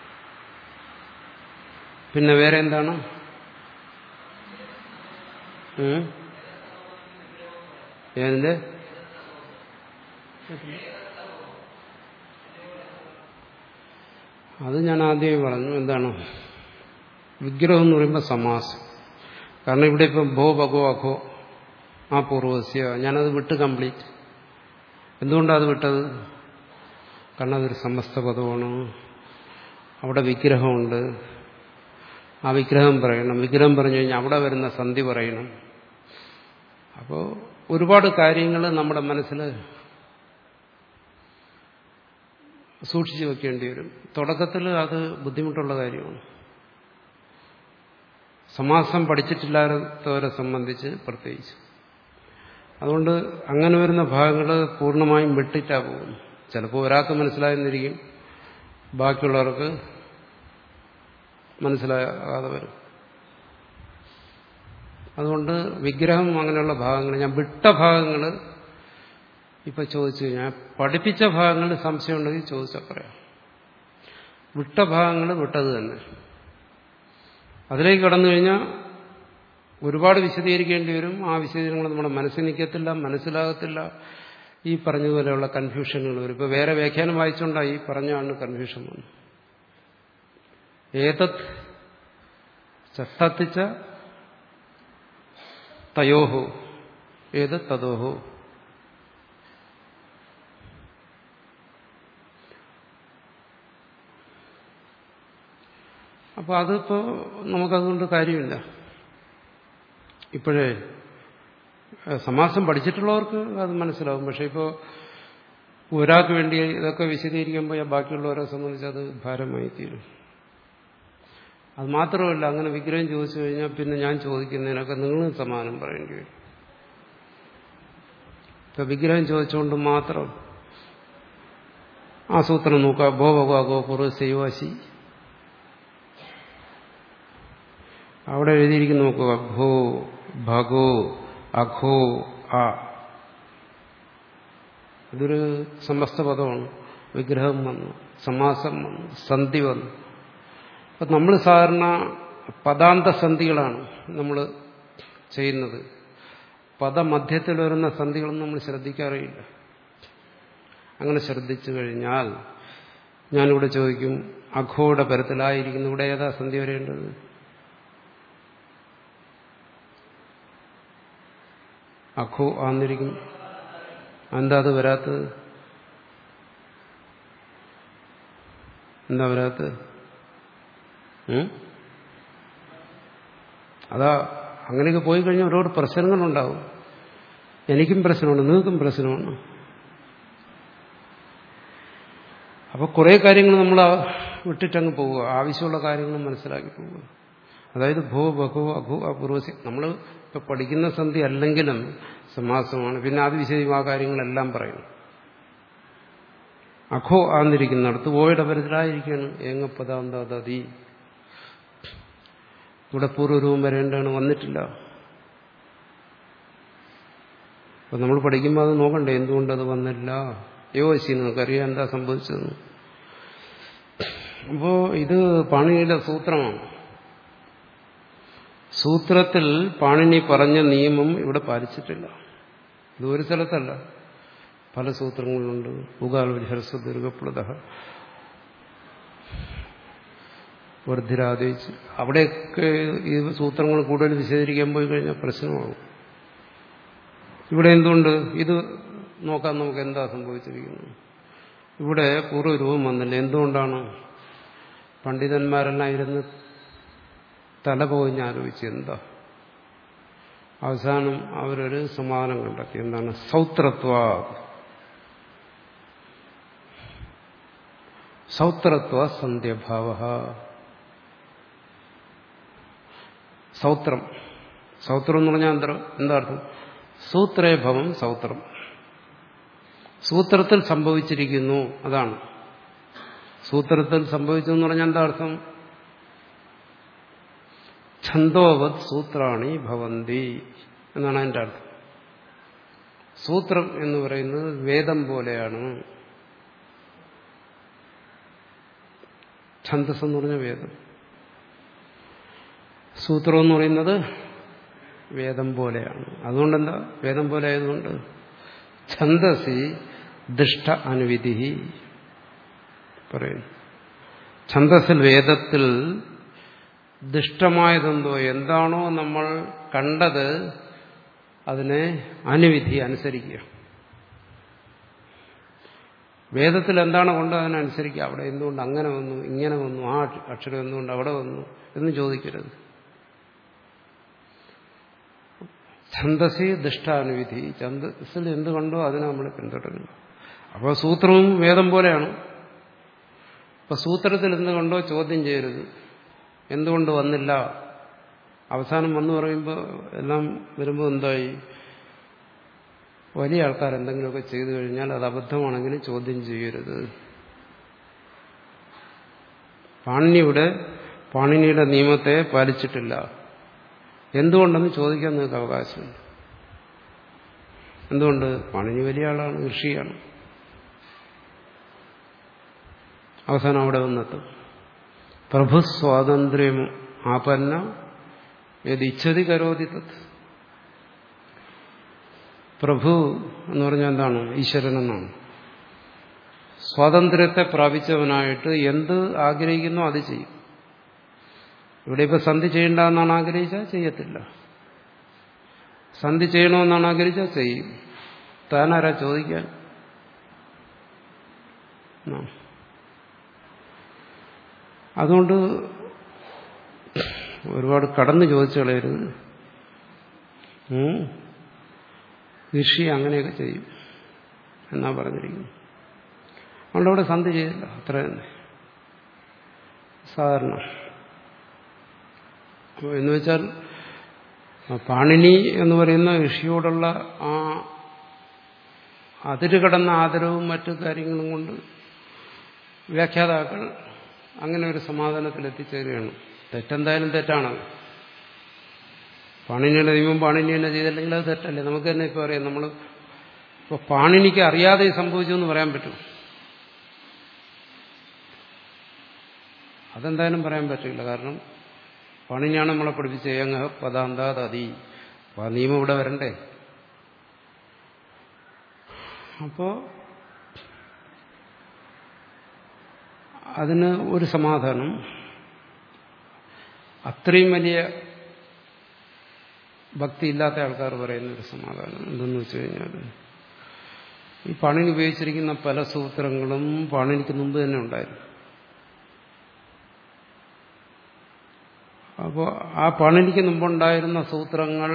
പിന്നെ വേറെ എന്താണ് ഏതിന്റെ അത് ഞാൻ ആദ്യമേ പറഞ്ഞു എന്താണ് വിഗ്രഹം എന്ന് പറയുമ്പോൾ സമാസം കാരണം ഇവിടെ ഇപ്പം ഭോ ഭഗോ അഘോ ആ പൂർവസ്യ ഞാനത് വിട്ട് കംപ്ലീറ്റ് എന്തുകൊണ്ടാണ് അത് വിട്ടത് കാരണം അതൊരു സമസ്ത പദമാണ് അവിടെ വിഗ്രഹമുണ്ട് ആ വിഗ്രഹം പറയണം വിഗ്രഹം പറഞ്ഞു കഴിഞ്ഞാൽ അവിടെ വരുന്ന സന്ധി പറയണം അപ്പോൾ ഒരുപാട് കാര്യങ്ങൾ നമ്മുടെ മനസ്സിൽ സൂക്ഷിച്ചു വെക്കേണ്ടി വരും തുടക്കത്തിൽ അത് ബുദ്ധിമുട്ടുള്ള കാര്യമാണ് സമാസം പഠിച്ചിട്ടില്ലാത്തവരെ സംബന്ധിച്ച് പ്രത്യേകിച്ച് അതുകൊണ്ട് അങ്ങനെ വരുന്ന ഭാഗങ്ങൾ പൂർണ്ണമായും വിട്ടിട്ടാ പോകുന്നു ചിലപ്പോൾ ഒരാൾക്ക് മനസ്സിലായെന്നിരിക്കും ബാക്കിയുള്ളവർക്ക് മനസ്സിലാകാതെ വരും അതുകൊണ്ട് വിഗ്രഹം അങ്ങനെയുള്ള ഭാഗങ്ങൾ ഞാൻ വിട്ട ഭാഗങ്ങൾ ഇപ്പൊ ചോദിച്ചു കഴിഞ്ഞാൽ പഠിപ്പിച്ച ഭാഗങ്ങൾ സംശയം ഉണ്ടെങ്കിൽ ചോദിച്ചാൽ പറയാം വിട്ട ഭാഗങ്ങൾ വിട്ടത് തന്നെ അതിലേക്ക് കടന്നു കഴിഞ്ഞാൽ ഒരുപാട് വിശദീകരിക്കേണ്ടി വരും ആ വിശദീകരണങ്ങൾ നമ്മുടെ മനസ്സിൽ നിൽക്കത്തില്ല മനസ്സിലാകത്തില്ല ഈ പറഞ്ഞതുപോലെയുള്ള കൺഫ്യൂഷനുകൾ വരും ഇപ്പോൾ വേറെ വ്യാഖ്യാനം വായിച്ചുകൊണ്ടാണ് ഈ പറഞ്ഞാണ് കൺഫ്യൂഷൻ വന്നത് ഏതത് ചത്തത്തിച്ച തയോഹോ ഏത് തതോഹോ അപ്പോൾ അതിപ്പോൾ നമുക്കതുകൊണ്ട് കാര്യമില്ല ഇപ്പോഴേ സമാസം പഠിച്ചിട്ടുള്ളവർക്ക് അത് മനസ്സിലാവും പക്ഷെ ഇപ്പോൾ ഒരാൾക്ക് വേണ്ടി ഇതൊക്കെ വിശദീകരിക്കുമ്പോൾ ബാക്കിയുള്ളവരെ സംബന്ധിച്ച് അത് ഭാരമായി തീരും അത് മാത്രമല്ല അങ്ങനെ വിഗ്രഹം ചോദിച്ചു കഴിഞ്ഞാൽ പിന്നെ ഞാൻ ചോദിക്കുന്നതിനൊക്കെ നിങ്ങളും സമാനം പറയേണ്ടി വരും ഇപ്പൊ വിഗ്രഹം ചോദിച്ചുകൊണ്ട് മാത്രം ആ സൂത്രം നോക്കുക ഭോ ഭഗവാഗോ പൂർവ്വ സൈവാശി അവിടെ എഴുതിയിരിക്കുന്ന നോക്കുക ഭോ ഭഗോ അഘോ ആ ഇതൊരു സമസ്ത പദമാണ് വിഗ്രഹം വന്നു സമാസം വന്നു സന്ധി വന്നു അപ്പം നമ്മൾ സാധാരണ പദാന്ത സന്ധികളാണ് നമ്മൾ ചെയ്യുന്നത് പദമധ്യത്തിൽ വരുന്ന സന്ധികളൊന്നും നമ്മൾ ശ്രദ്ധിക്കാറില്ല അങ്ങനെ ശ്രദ്ധിച്ചു കഴിഞ്ഞാൽ ഞാനിവിടെ ചോദിക്കും അഘോയുടെ പരത്തിലായിരിക്കുന്നു ഇവിടെ ഏതാ സന്ധി വരേണ്ടത് അഖോ ആന്നിരിക്കും എന്താ അത് വരാത്തത് എന്താ വരാത്തത് അതാ അങ്ങനെയൊക്കെ പോയി കഴിഞ്ഞാൽ ഒരുപാട് പ്രശ്നങ്ങളുണ്ടാവും എനിക്കും പ്രശ്നമുണ്ട് നിങ്ങൾക്കും പ്രശ്നമാണ് അപ്പോൾ കുറേ കാര്യങ്ങൾ നമ്മൾ വിട്ടിട്ടങ്ങ് പോവുക ആവശ്യമുള്ള കാര്യങ്ങൾ മനസ്സിലാക്കി പോവുക അതായത് ഭൂ ബഹു അഭു അപൂർവസി നമ്മൾ ഇപ്പൊ പഠിക്കുന്ന സന്ധി അല്ലെങ്കിലും സമാസമാണ് പിന്നെ അത് വിശദം ആ കാര്യങ്ങളെല്ലാം പറയുന്നു അഖോ ആന്നിരിക്കുന്നിടത്ത് ഓയുടെ പരത്തിലായിരിക്കുകയാണ് ഏങ്ങപ്പദാന്തതി ഇവിടെ പൂർവ്വരൂപം വരേണ്ടതാണ് വന്നിട്ടില്ല അപ്പൊ നമ്മൾ പഠിക്കുമ്പോൾ അത് നോക്കണ്ടേ എന്തുകൊണ്ടത് വന്നില്ല യോശി നിങ്ങൾക്കറിയാം എന്താ സംഭവിച്ചതെന്ന് അപ്പോ ഇത് പാണിനിയുടെ സൂത്രമാണ് സൂത്രത്തിൽ പാണിനി പറഞ്ഞ നിയമം ഇവിടെ പാലിച്ചിട്ടില്ല ഇത് ഒരു സ്ഥലത്തല്ല പല സൂത്രങ്ങളുണ്ട് ഉകാൽഹർസ ദീർഘപ്ലത വർദ്ധിരാദേശ് അവിടെയൊക്കെ ഈ സൂത്രങ്ങൾ കൂടുതൽ വിശദീകരിക്കാൻ പോയി കഴിഞ്ഞാൽ പ്രശ്നമാകും ഇവിടെ എന്തുകൊണ്ട് ഇത് നോക്കാൻ നമുക്ക് എന്താ സംഭവിച്ചിരിക്കുന്നത് ഇവിടെ പൂർവ്വരൂപം വന്നില്ല എന്തുകൊണ്ടാണ് പണ്ഡിതന്മാരെല്ലാം ഇരുന്ന് തല പോയിഞ്ഞ് ആലോചിച്ച് എന്താ അവസാനം അവരൊരു സമാധാനം കണ്ടെത്തി എന്താണ് സൗത്രത്വ സൗത്രത്വ സന്ധ്യഭാവ സൗത്രം സൗത്രം എന്ന് പറഞ്ഞാൽ എന്താ എന്താ അർത്ഥം സൂത്രേ ഭവം സൗത്രം സൂത്രത്തിൽ സംഭവിച്ചിരിക്കുന്നു അതാണ് സൂത്രത്തിൽ സംഭവിച്ചു എന്ന് പറഞ്ഞാൽ എന്താ അർത്ഥം ഛന്തോവത് സൂത്രാണി ഭവന്തി എന്നാണ് അതിൻ്റെ അർത്ഥം സൂത്രം എന്ന് പറയുന്നത് വേദം പോലെയാണ് ഛന്തസ് എന്ന് പറഞ്ഞ വേദം സൂത്രം എന്ന് പറയുന്നത് വേദം പോലെയാണ് അതുകൊണ്ടെന്താ വേദം പോലെ ആയതുകൊണ്ട് ഛന്തസി ദുഷ്ട അനുവിധി പറയുന്നു ഛന്തസിൽ വേദത്തിൽ ദുഷ്ടമായതെന്തോ എന്താണോ നമ്മൾ കണ്ടത് അതിനെ അനുവിധി അനുസരിക്കുക വേദത്തിൽ എന്താണ് കൊണ്ട് അതിനനുസരിക്കുക അവിടെ എന്തുകൊണ്ട് അങ്ങനെ വന്നു ഇങ്ങനെ വന്നു ആ അക്ഷരം എന്തുകൊണ്ട് അവിടെ വന്നു എന്ന് ചോദിക്കരുത് ഛന്തസി ദുഷ്ടാനുവിധി ഛന്തസിൽ എന്ത് കണ്ടോ അതിനെ നമ്മൾ പിന്തുടരുന്നു അപ്പോൾ സൂത്രവും വേദം പോലെയാണ് അപ്പൊ സൂത്രത്തിൽ എന്ത് കണ്ടോ ചോദ്യം ചെയ്യരുത് എന്തുകൊണ്ട് വന്നില്ല അവസാനം വന്നു പറയുമ്പോൾ എല്ലാം വരുമ്പോൾ എന്തായി വലിയ ആൾക്കാർ എന്തെങ്കിലുമൊക്കെ ചെയ്തു കഴിഞ്ഞാൽ അത് അബദ്ധമാണെങ്കിലും ചോദ്യം ചെയ്യരുത് പാണിനിയുടെ പാണിനിയുടെ നിയമത്തെ പാലിച്ചിട്ടില്ല എന്തുകൊണ്ടെന്ന് ചോദിക്കാൻ നിങ്ങൾക്ക് അവകാശമുണ്ട് എന്തുകൊണ്ട് പാണിനി വലിയ ആളാണ് ഋഷിയാണ് അവസാനം അവിടെ വന്നെത്തും പ്രഭു സ്വാതന്ത്ര്യം ആപന്ന ഏത് ഇച്ഛതി കരോതി തത് പ്രഭു എന്ന് പറഞ്ഞാൽ എന്താണ് ഈശ്വരൻ എന്നാണ് സ്വാതന്ത്ര്യത്തെ പ്രാപിച്ചവനായിട്ട് എന്ത് ആഗ്രഹിക്കുന്നോ അത് ചെയ്യും ഇവിടെ ഇപ്പൊ സന്ധി ചെയ്യേണ്ടെന്നാണ് ആഗ്രഹിച്ചാൽ ചെയ്യത്തില്ല സന്ധി ചെയ്യണമെന്നാണ് ആഗ്രഹിച്ചാൽ ചെയ്യും താനാരാ ചോദിക്കാൻ അതുകൊണ്ട് ഒരുപാട് കടന്ന് ചോദിച്ചു കളയരുത് ഋഷി അങ്ങനെയൊക്കെ ചെയ്യും എന്നാ പറഞ്ഞിരിക്കുന്നു അതുകൊണ്ട് അവിടെ സന്ധി ചെയ്തില്ല അത്ര തന്നെ സാധാരണ എന്ന് വെച്ചാൽ പാണിനി എന്ന് പറയുന്ന ഋഷിയോടുള്ള ആ അതിര് കടന്ന ആദരവും മറ്റു കാര്യങ്ങളും കൊണ്ട് വ്യാഖ്യാതാക്കൾ അങ്ങനെ ഒരു സമാധാനത്തിൽ എത്തിച്ചേരുകയാണ് തെറ്റെന്തായാലും തെറ്റാണത് പാണിനിയുടെ നിയമം പാണിനി തന്നെ ചെയ്തില്ലെങ്കിൽ അത് തെറ്റല്ലേ നമുക്ക് തന്നെ ഇപ്പോൾ അറിയാം നമ്മൾ ഇപ്പോൾ പാണിനിക്ക് അറിയാതെ സംഭവിച്ചു എന്ന് പറയാൻ പറ്റും അതെന്തായാലും പറയാൻ പറ്റില്ല കാരണം പാണിനിയാണ് നമ്മളെ പഠിപ്പിച്ച ഏങ്ങ പദാന്താതീ അപ്പോൾ ആ നിയമം ഇവിടെ വരണ്ടേ അപ്പോ അതിന് ഒരു സമാധാനം അത്രയും വലിയ ഭക്തി ഇല്ലാത്ത ആൾക്കാർ പറയുന്ന ഒരു സമാധാനം എന്തെന്ന് വെച്ച് കഴിഞ്ഞാൽ ഈ പാണിനി ഉപയോഗിച്ചിരിക്കുന്ന പല സൂത്രങ്ങളും പാണിനിക്ക് മുമ്പ് തന്നെ ഉണ്ടായിരുന്നു അപ്പോൾ ആ പാണിനിക്ക് മുമ്പുണ്ടായിരുന്ന സൂത്രങ്ങൾ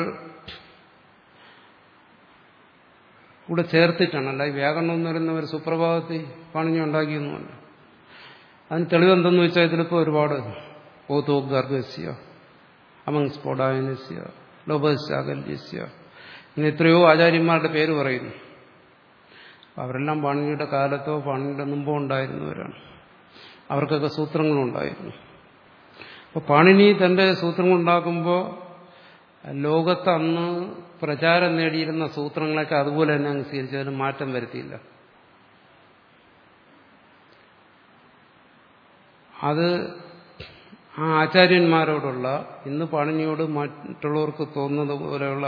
കൂടെ ചേർത്തിട്ടാണ് അല്ല ഈ വ്യാകരണം എന്ന് പറയുന്ന ഒരു സുപ്രഭാതത്തിൽ പാണിനി ഉണ്ടാക്കിയൊന്നുമല്ല അതിന് തെളിവെന്തെന്ന് വെച്ചാൽ ഇതിലിപ്പോൾ ഒരുപാട് ഓതോ ഗർഭസ്യ അമങ് സ്ഫോടായനസ്യ ലോപശാകല്യസ്യ ഇങ്ങനെ എത്രയോ ആചാര്യന്മാരുടെ പേര് പറയുന്നു അവരെല്ലാം പാണിനിയുടെ കാലത്തോ പാണിനിയുടെ മുമ്പോ ഉണ്ടായിരുന്നവരാണ് അവർക്കൊക്കെ സൂത്രങ്ങളുണ്ടായിരുന്നു അപ്പോൾ പാണിനി തന്റെ സൂത്രങ്ങൾ ഉണ്ടാക്കുമ്പോൾ ലോകത്ത് അന്ന് പ്രചാരം നേടിയിരുന്ന സൂത്രങ്ങളൊക്കെ അതുപോലെ തന്നെ അനുസരിച്ച് അതിന് മാറ്റം വരുത്തിയില്ല അത് ആ ആചാര്യന്മാരോടുള്ള ഇന്ന് പാണിനിയോട് മറ്റുള്ളവർക്ക് തോന്നുന്നത് പോലെയുള്ള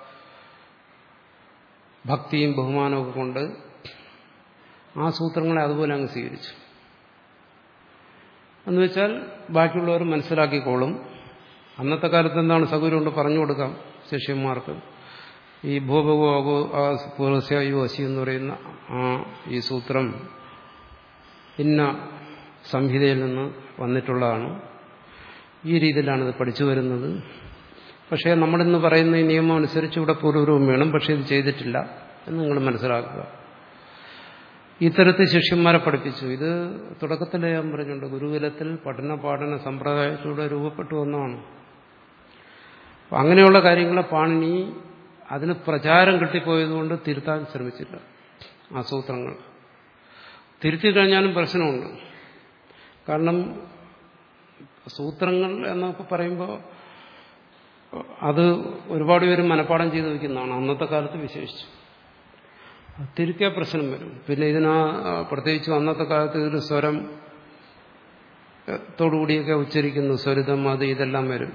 ഭക്തിയും ബഹുമാനവും കൊണ്ട് ആ സൂത്രങ്ങളെ അതുപോലെ അങ്ങ് സ്വീകരിച്ചു എന്ന് വെച്ചാൽ ബാക്കിയുള്ളവർ മനസ്സിലാക്കിക്കോളും അന്നത്തെ കാലത്ത് എന്താണ് സൗകര്യം കൊണ്ട് പറഞ്ഞു കൊടുക്കാം ശിഷ്യന്മാർക്ക് ഈ ഭൂഭഗോ പൂർവസ്യു അസി എന്ന് പറയുന്ന ആ ഈ സൂത്രം ഇന്ന സംഹിതയിൽ നിന്ന് വന്നിട്ടുള്ളതാണ് ഈ രീതിയിലാണ് ഇത് പഠിച്ചു വരുന്നത് പക്ഷേ നമ്മളിന്ന് പറയുന്ന ഈ നിയമം അനുസരിച്ച് ഇവിടെ പൂർവ്വരൂപം വേണം പക്ഷേ ഇത് ചെയ്തിട്ടില്ല എന്ന് നിങ്ങൾ മനസ്സിലാക്കുക ഇത്തരത്തിൽ ശിഷ്യന്മാരെ പഠിപ്പിച്ചു ഇത് തുടക്കത്തിൽ ഞാൻ പറഞ്ഞിട്ടുണ്ട് ഗുരുകുലത്തിൽ പഠന പാഠന സമ്പ്രദായത്തിലൂടെ രൂപപ്പെട്ടു വന്നതാണ് അങ്ങനെയുള്ള കാര്യങ്ങളെ പാണിനി അതിന് പ്രചാരം കിട്ടിപ്പോയതുകൊണ്ട് തിരുത്താൻ ശ്രമിച്ചില്ല ആ സൂത്രങ്ങൾ തിരുത്തി കഴിഞ്ഞാലും പ്രശ്നമുണ്ട് കാരണം സൂത്രങ്ങൾ എന്നൊക്കെ പറയുമ്പോൾ അത് ഒരുപാട് പേര് മനഃപ്പാടം ചെയ്ത് വയ്ക്കുന്നതാണ് അന്നത്തെ കാലത്ത് വിശേഷിച്ചു തിരുത്തിയ പ്രശ്നം വരും പിന്നെ ഇതിനാ പ്രത്യേകിച്ച് അന്നത്തെ കാലത്ത് ഒരു സ്വരം ത്തോടുകൂടിയൊക്കെ ഉച്ചരിക്കുന്നു സ്വരിതം അത് ഇതെല്ലാം വരും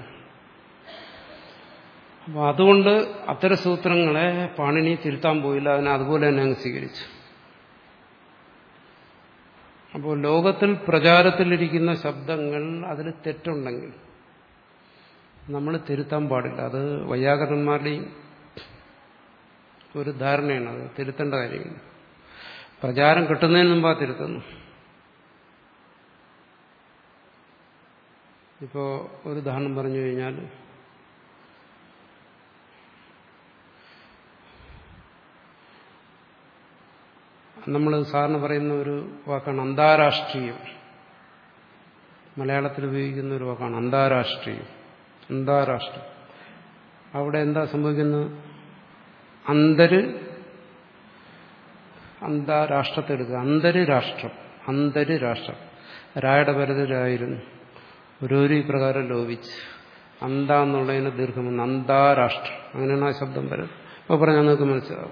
അപ്പൊ അതുകൊണ്ട് അത്തരം സൂത്രങ്ങളെ പാണിനി തിരുത്താൻ പോയില്ല അതിനെ അതുപോലെ തന്നെ അങ്ങ് സ്വീകരിച്ചു അപ്പോൾ ലോകത്തിൽ പ്രചാരത്തിലിരിക്കുന്ന ശബ്ദങ്ങൾ അതിൽ തെറ്റുണ്ടെങ്കിൽ നമ്മൾ തിരുത്താൻ പാടില്ല അത് വൈയാകരണന്മാരുടെയും ഒരു ധാരണയാണ് അത് തിരുത്തേണ്ട കാര്യമില്ല പ്രചാരം കിട്ടുന്നതിന് മുമ്പാ തിരുത്തുന്നു ഇപ്പോ ഒരു ഉദാഹരണം പറഞ്ഞു കഴിഞ്ഞാൽ നമ്മൾ സാറിന് പറയുന്ന ഒരു വാക്കാണ് അന്താരാഷ്ട്രീയം മലയാളത്തിൽ ഉപയോഗിക്കുന്ന ഒരു വാക്കാണ് അന്താരാഷ്ട്രീയം അന്താരാഷ്ട്രം അവിടെ എന്താ സംഭവിക്കുന്നത് അന്തര് അന്താരാഷ്ട്രത്തെ എടുക്കുക അന്തര് രാഷ്ട്രം അന്തര് രാഷ്ട്രം രായുടെ പരതരായിരുന്നു ഓരോരോ പ്രകാരം ലോപിച്ച് അന്ത എന്നുള്ളതിന് ദീർഘമെന്ന് അന്താരാഷ്ട്രം അങ്ങനെയാണ് ആ ശബ്ദം വരുന്നത് അപ്പോൾ പറഞ്ഞാൽ നിങ്ങൾക്ക് മനസ്സിലാവും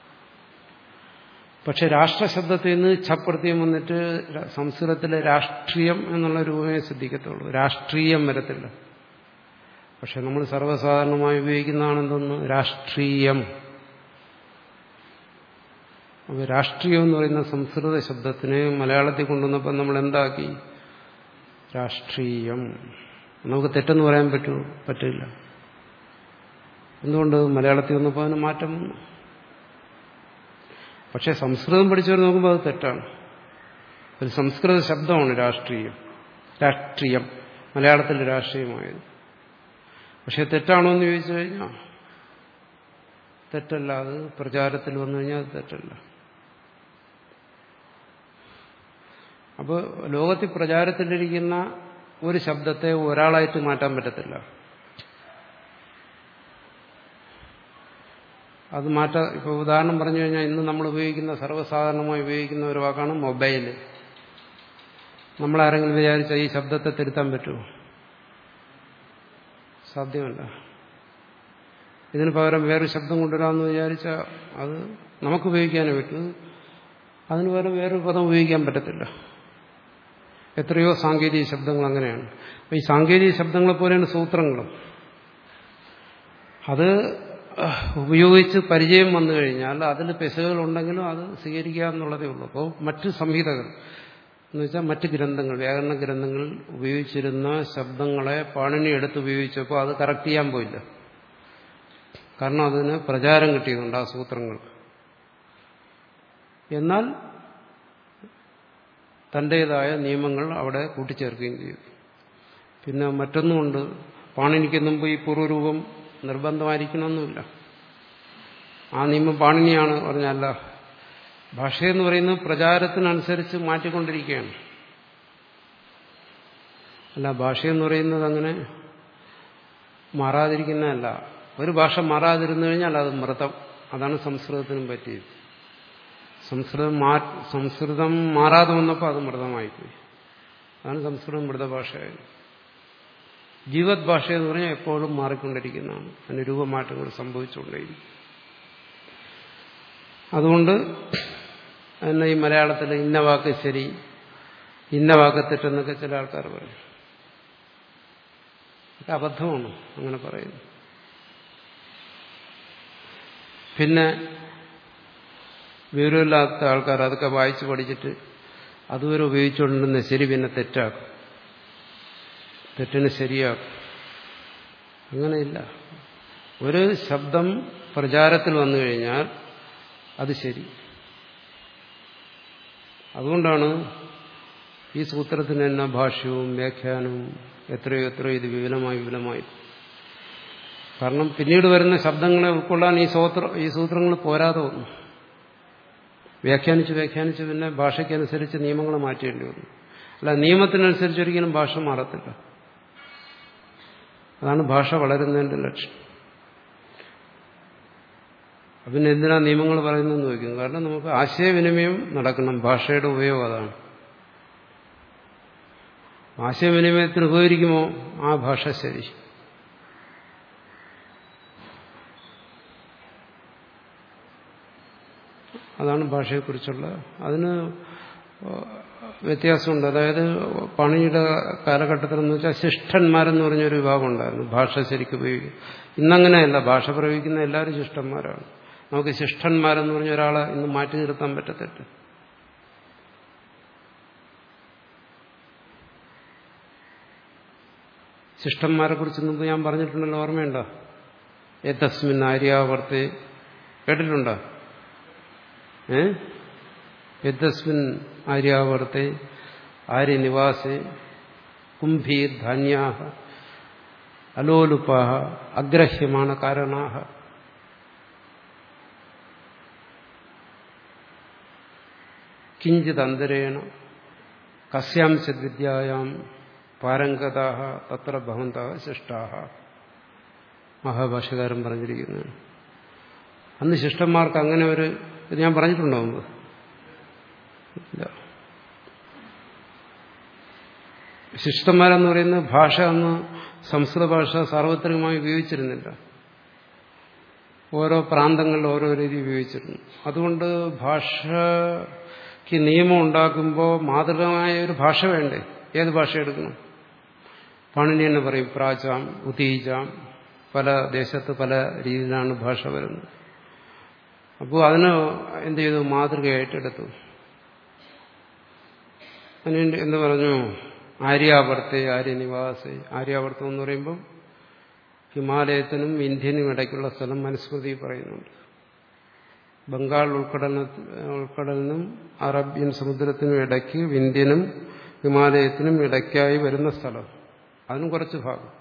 പക്ഷെ രാഷ്ട്രശബ്ദത്തിൽ നിന്ന് ഛപ്രത്യം വന്നിട്ട് സംസ്കൃതത്തിലെ രാഷ്ട്രീയം എന്നുള്ള രൂപമേ സിദ്ധിക്കത്തുള്ളൂ രാഷ്ട്രീയം വരത്തില്ല പക്ഷെ നമ്മൾ സർവ്വസാധാരണമായി ഉപയോഗിക്കുന്നതാണെന്തൊന്ന് രാഷ്ട്രീയം അപ്പോൾ രാഷ്ട്രീയം എന്ന് പറയുന്ന സംസ്കൃത ശബ്ദത്തിനെ മലയാളത്തിൽ കൊണ്ടുവന്നപ്പോൾ നമ്മൾ എന്താക്കി രാഷ്ട്രീയം നമുക്ക് തെറ്റെന്ന് പറയാൻ പറ്റൂ പറ്റില്ല എന്തുകൊണ്ട് മലയാളത്തിൽ വന്നപ്പോൾ അതിന് മാറ്റം വന്നു പക്ഷെ സംസ്കൃതം പഠിച്ചവർ നോക്കുമ്പോൾ അത് തെറ്റാണ് ഒരു സംസ്കൃത ശബ്ദമാണ് രാഷ്ട്രീയം രാഷ്ട്രീയം മലയാളത്തിൽ രാഷ്ട്രീയമായത് പക്ഷെ തെറ്റാണോ എന്ന് ചോദിച്ചു കഴിഞ്ഞാൽ തെറ്റല്ല അത് പ്രചാരത്തിൽ വന്നു കഴിഞ്ഞാൽ അത് തെറ്റല്ല അപ്പോൾ ലോകത്തിൽ പ്രചാരത്തിലിരിക്കുന്ന ഒരു ശബ്ദത്തെ ഒരാളായിട്ട് മാറ്റാൻ പറ്റത്തില്ല അത് മാറ്റാ ഇപ്പോൾ ഉദാഹരണം പറഞ്ഞു കഴിഞ്ഞാൽ ഇന്ന് നമ്മൾ ഉപയോഗിക്കുന്ന സർവ്വസാധാരണമായി ഉപയോഗിക്കുന്ന ഒരു വാക്കാണ് മൊബൈൽ നമ്മളാരെങ്കിലും വിചാരിച്ച ഈ ശബ്ദത്തെ തിരുത്താൻ പറ്റുമോ സാധ്യമല്ല ഇതിന് പകരം വേറെ ശബ്ദം കൊണ്ടുവരാമെന്ന് വിചാരിച്ചാൽ അത് നമുക്ക് ഉപയോഗിക്കാനേ പറ്റൂ അതിന് പകരം വേറൊരു പദം ഉപയോഗിക്കാൻ പറ്റത്തില്ല എത്രയോ സാങ്കേതിക ശബ്ദങ്ങൾ അങ്ങനെയാണ് അപ്പം ഈ സാങ്കേതിക ശബ്ദങ്ങളെ പോലെയാണ് സൂത്രങ്ങളും അത് ഉപയോഗിച്ച് പരിചയം വന്നു കഴിഞ്ഞാൽ അതിൽ പെശകുകൾ ഉണ്ടെങ്കിലും അത് സ്വീകരിക്കുക എന്നുള്ളതേ ഉള്ളൂ അപ്പോൾ മറ്റ് സംഹിതകൾ എന്ന് വെച്ചാൽ മറ്റ് ഗ്രന്ഥങ്ങൾ വ്യാകരണ ഗ്രന്ഥങ്ങൾ ഉപയോഗിച്ചിരുന്ന ശബ്ദങ്ങളെ പാണിനി എടുത്ത് ഉപയോഗിച്ചപ്പോൾ അത് കറക്റ്റ് ചെയ്യാൻ പോയില്ല കാരണം അതിന് പ്രചാരം കിട്ടിയതുണ്ട് ആ സൂത്രങ്ങൾക്ക് എന്നാൽ തൻ്റേതായ നിയമങ്ങൾ അവിടെ കൂട്ടിച്ചേർക്കുകയും ചെയ്തു പിന്നെ മറ്റൊന്നുമുണ്ട് പാണിനിക്ക് മുമ്പ് ഈ പൂർവ്വരൂപം നിർബന്ധമായിരിക്കണമെന്നില്ല ആ നിയമം പാണിനിയാണ് പറഞ്ഞല്ല ഭാഷയെന്ന് പറയുന്നത് പ്രചാരത്തിനനുസരിച്ച് മാറ്റിക്കൊണ്ടിരിക്കുകയാണ് അല്ല ഭാഷയെന്ന് പറയുന്നത് അങ്ങനെ മാറാതിരിക്കുന്നതല്ല ഒരു ഭാഷ മാറാതിരുന്നു കഴിഞ്ഞാൽ അത് മൃതം അതാണ് സംസ്കൃതത്തിനും പറ്റിയത് സംസ്കൃതം മാ സംസ്കൃതം മാറാതെ വന്നപ്പോൾ അത് മൃതമായിപ്പോയി അതാണ് സംസ്കൃതം മൃതഭാഷയായത് ജീവത് ഭാഷ എന്ന് പറഞ്ഞാൽ എപ്പോഴും മാറിക്കൊണ്ടിരിക്കുന്നതാണ് അതിന് രൂപമാറ്റങ്ങൾ സംഭവിച്ചുകൊണ്ടേയിരിക്കും അതുകൊണ്ട് എന്നെ ഈ മലയാളത്തിൽ ഇന്ന വാക്ക് ശരി ഇന്ന വാക്ക് തെറ്റെന്നൊക്കെ ചില ആൾക്കാർ പറയും ഇത് അബദ്ധമാണ് അങ്ങനെ പറയുന്നത് പിന്നെ വിവരമില്ലാത്ത ആൾക്കാർ അതൊക്കെ വായിച്ചു പഠിച്ചിട്ട് അതുവരെ ഉപയോഗിച്ചുകൊണ്ടിരുന്ന ശരി പിന്നെ തെറ്റാക്കും തെറ്റിന് ശരിയാക്കും അങ്ങനെയില്ല ഒരു ശബ്ദം പ്രചാരത്തിൽ വന്നു കഴിഞ്ഞാൽ അത് ശരി അതുകൊണ്ടാണ് ഈ സൂത്രത്തിന് തന്നെ ഭാഷ്യവും വ്യാഖ്യാനവും എത്രയോ എത്രയോ ഇത് വിപുലമായി വിപുലമായി കാരണം പിന്നീട് വരുന്ന ശബ്ദങ്ങളെ ഉൾക്കൊള്ളാൻ ഈ സൂത്ര ഈ സൂത്രങ്ങൾ പോരാതെ വന്നു വ്യാഖ്യാനിച്ച് വ്യാഖ്യാനിച്ച് പിന്നെ ഭാഷയ്ക്കനുസരിച്ച് നിയമങ്ങൾ മാറ്റേണ്ടി വന്നു അല്ല നിയമത്തിനനുസരിച്ച് ഒരിക്കലും ഭാഷ മാറത്തില്ല അതാണ് ഭാഷ വളരുന്നതിന്റെ ലക്ഷ്യം പിന്നെ എന്തിനാ നിയമങ്ങൾ പറയുന്നതെന്ന് ചോദിക്കും കാരണം നമുക്ക് ആശയവിനിമയം നടക്കണം ഭാഷയുടെ ഉപയോഗം അതാണ് ആശയവിനിമയത്തിന് ഉപകരിക്കുമോ ആ ഭാഷ ശരി അതാണ് ഭാഷയെക്കുറിച്ചുള്ള അതിന് വ്യത്യാസമുണ്ട് അതായത് പണിയുടെ കാലഘട്ടത്തിൽ എന്ന് വെച്ചാൽ ശിഷ്ടന്മാരെന്ന് പറഞ്ഞൊരു വിഭാഗം ഉണ്ടായിരുന്നു ഭാഷ ശരിക്കും ഉപയോഗിക്കും ഇന്നങ്ങനെയല്ല ഭാഷ പ്രയോഗിക്കുന്ന എല്ലാവരും ശിഷ്ടന്മാരാണ് നമുക്ക് ശിഷ്ടന്മാരെന്ന് പറഞ്ഞ ഒരാളെ ഇന്ന് മാറ്റി നിർത്താൻ പറ്റത്തില്ല ശിഷ്ടന്മാരെ കുറിച്ച് മുമ്പ് ഞാൻ പറഞ്ഞിട്ടുണ്ടല്ലോ ഓർമ്മയുണ്ടോ ഏതസ്മിൻ ആര്യാവർത്തെ കേട്ടിട്ടുണ്ടോ ഏ യദ്സ്മിൻ ആര്യാവർത്തെ ആര്യനിവാസേ കുംഭീർ ധാന്യാ അലോലുപാ അഗ്രഹ്യമാണ് കാരണാ കിഞ്ചിതന്തരേണ കസ്യാം സദ്വിദ്യായാം പാരംഗതാ തത്ര ഭവന്ത ശിഷ്ടാ മഹാഭാഷകാരൻ പറഞ്ഞിരിക്കുന്നതാണ് അന്ന് ശിഷ്ടന്മാർക്ക് അങ്ങനെ ഒരു ഇത് ഞാൻ പറഞ്ഞിട്ടുണ്ടോ മുമ്പ് ഇല്ല ശിഷ്ടന്മാരെന്ന് പറയുന്ന ഭാഷ അന്ന് സംസ്കൃത ഭാഷ സാർവത്രികമായി ഉപയോഗിച്ചിരുന്നില്ല ഓരോ പ്രാന്തങ്ങളിൽ ഓരോ രീതി ഉപയോഗിച്ചിരുന്നു അതുകൊണ്ട് ഭാഷയ്ക്ക് നിയമം ഉണ്ടാക്കുമ്പോൾ മാതൃകമായ ഒരു ഭാഷ വേണ്ടേ ഏത് ഭാഷ എടുക്കണം പാണിനി തന്നെ പറയും പ്രാചാം ഉത്തീജാം പല ദേശത്ത് പല രീതിയിലാണ് ഭാഷ വരുന്നത് അപ്പോൾ അതിന് എന്ത് ചെയ്തു മാതൃകയായിട്ട് എടുത്തു അതിന് എന്ത് പറഞ്ഞു ആര്യാവർത്തെ ആര്യനിവാസെ ആര്യാവർത്തം എന്ന് പറയുമ്പോൾ ഹിമാലയത്തിനും ഇന്ത്യനും ഇടയ്ക്കുള്ള സ്ഥലം മനുസ്മൃതി പറയുന്നുണ്ട് ബംഗാൾ ഉൾക്കടലിന് ഉൾക്കടലിനും അറബ്യൻ സമുദ്രത്തിനും ഇടയ്ക്ക് ഇന്ത്യനും ഹിമാലയത്തിനും ഇടയ്ക്കായി വരുന്ന സ്ഥലം അതിനും കുറച്ച് ഭാഗം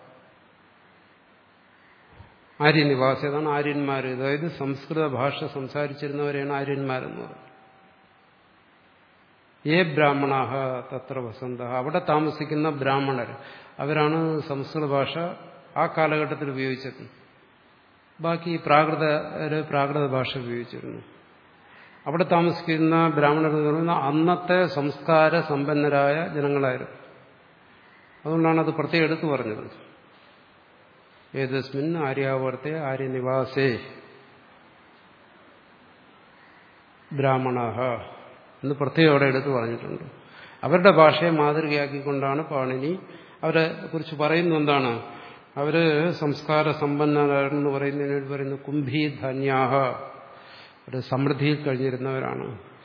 ആര്യനിവാസി അതാണ് ആര്യന്മാർ അതായത് സംസ്കൃത ഭാഷ സംസാരിച്ചിരുന്നവരെയാണ് ആര്യന്മാരെന്ന് പറയുന്നത് ഏ ബ്രാഹ്മണാഹ തത്ര വസന്ത അവിടെ താമസിക്കുന്ന ബ്രാഹ്മണർ അവരാണ് സംസ്കൃത ഭാഷ ആ കാലഘട്ടത്തിൽ ഉപയോഗിച്ചത് ബാക്കി പ്രാകൃതര് പ്രാകൃത ഭാഷ ഉപയോഗിച്ചിരുന്നു അവിടെ താമസിക്കുന്ന ബ്രാഹ്മണർ എന്ന് പറയുന്ന അന്നത്തെ സംസ്കാര സമ്പന്നരായ ജനങ്ങളായിരുന്നു അതുകൊണ്ടാണ് അത് പ്രത്യേകം എടുത്തു പറഞ്ഞത് ഏതസ്മിൻ ആര്യാവർത്തെ ആര്യനിവാസേ ബ്രാഹ്മണ എന്ന് പ്രത്യേകം അവിടെ എടുത്തു പറഞ്ഞിട്ടുണ്ട് അവരുടെ ഭാഷയെ മാതൃകയാക്കിക്കൊണ്ടാണ് പാണിനി അവരെ കുറിച്ച് പറയുന്നത് എന്താണ് അവര് സംസ്കാര സമ്പന്നരാണെന്ന് പറയുന്നതിന് വേണ്ടി പറയുന്നു കുംഭി ധന്യാഹ ഒരു സമൃദ്ധിയിൽ കഴിഞ്ഞിരുന്നവരാണ്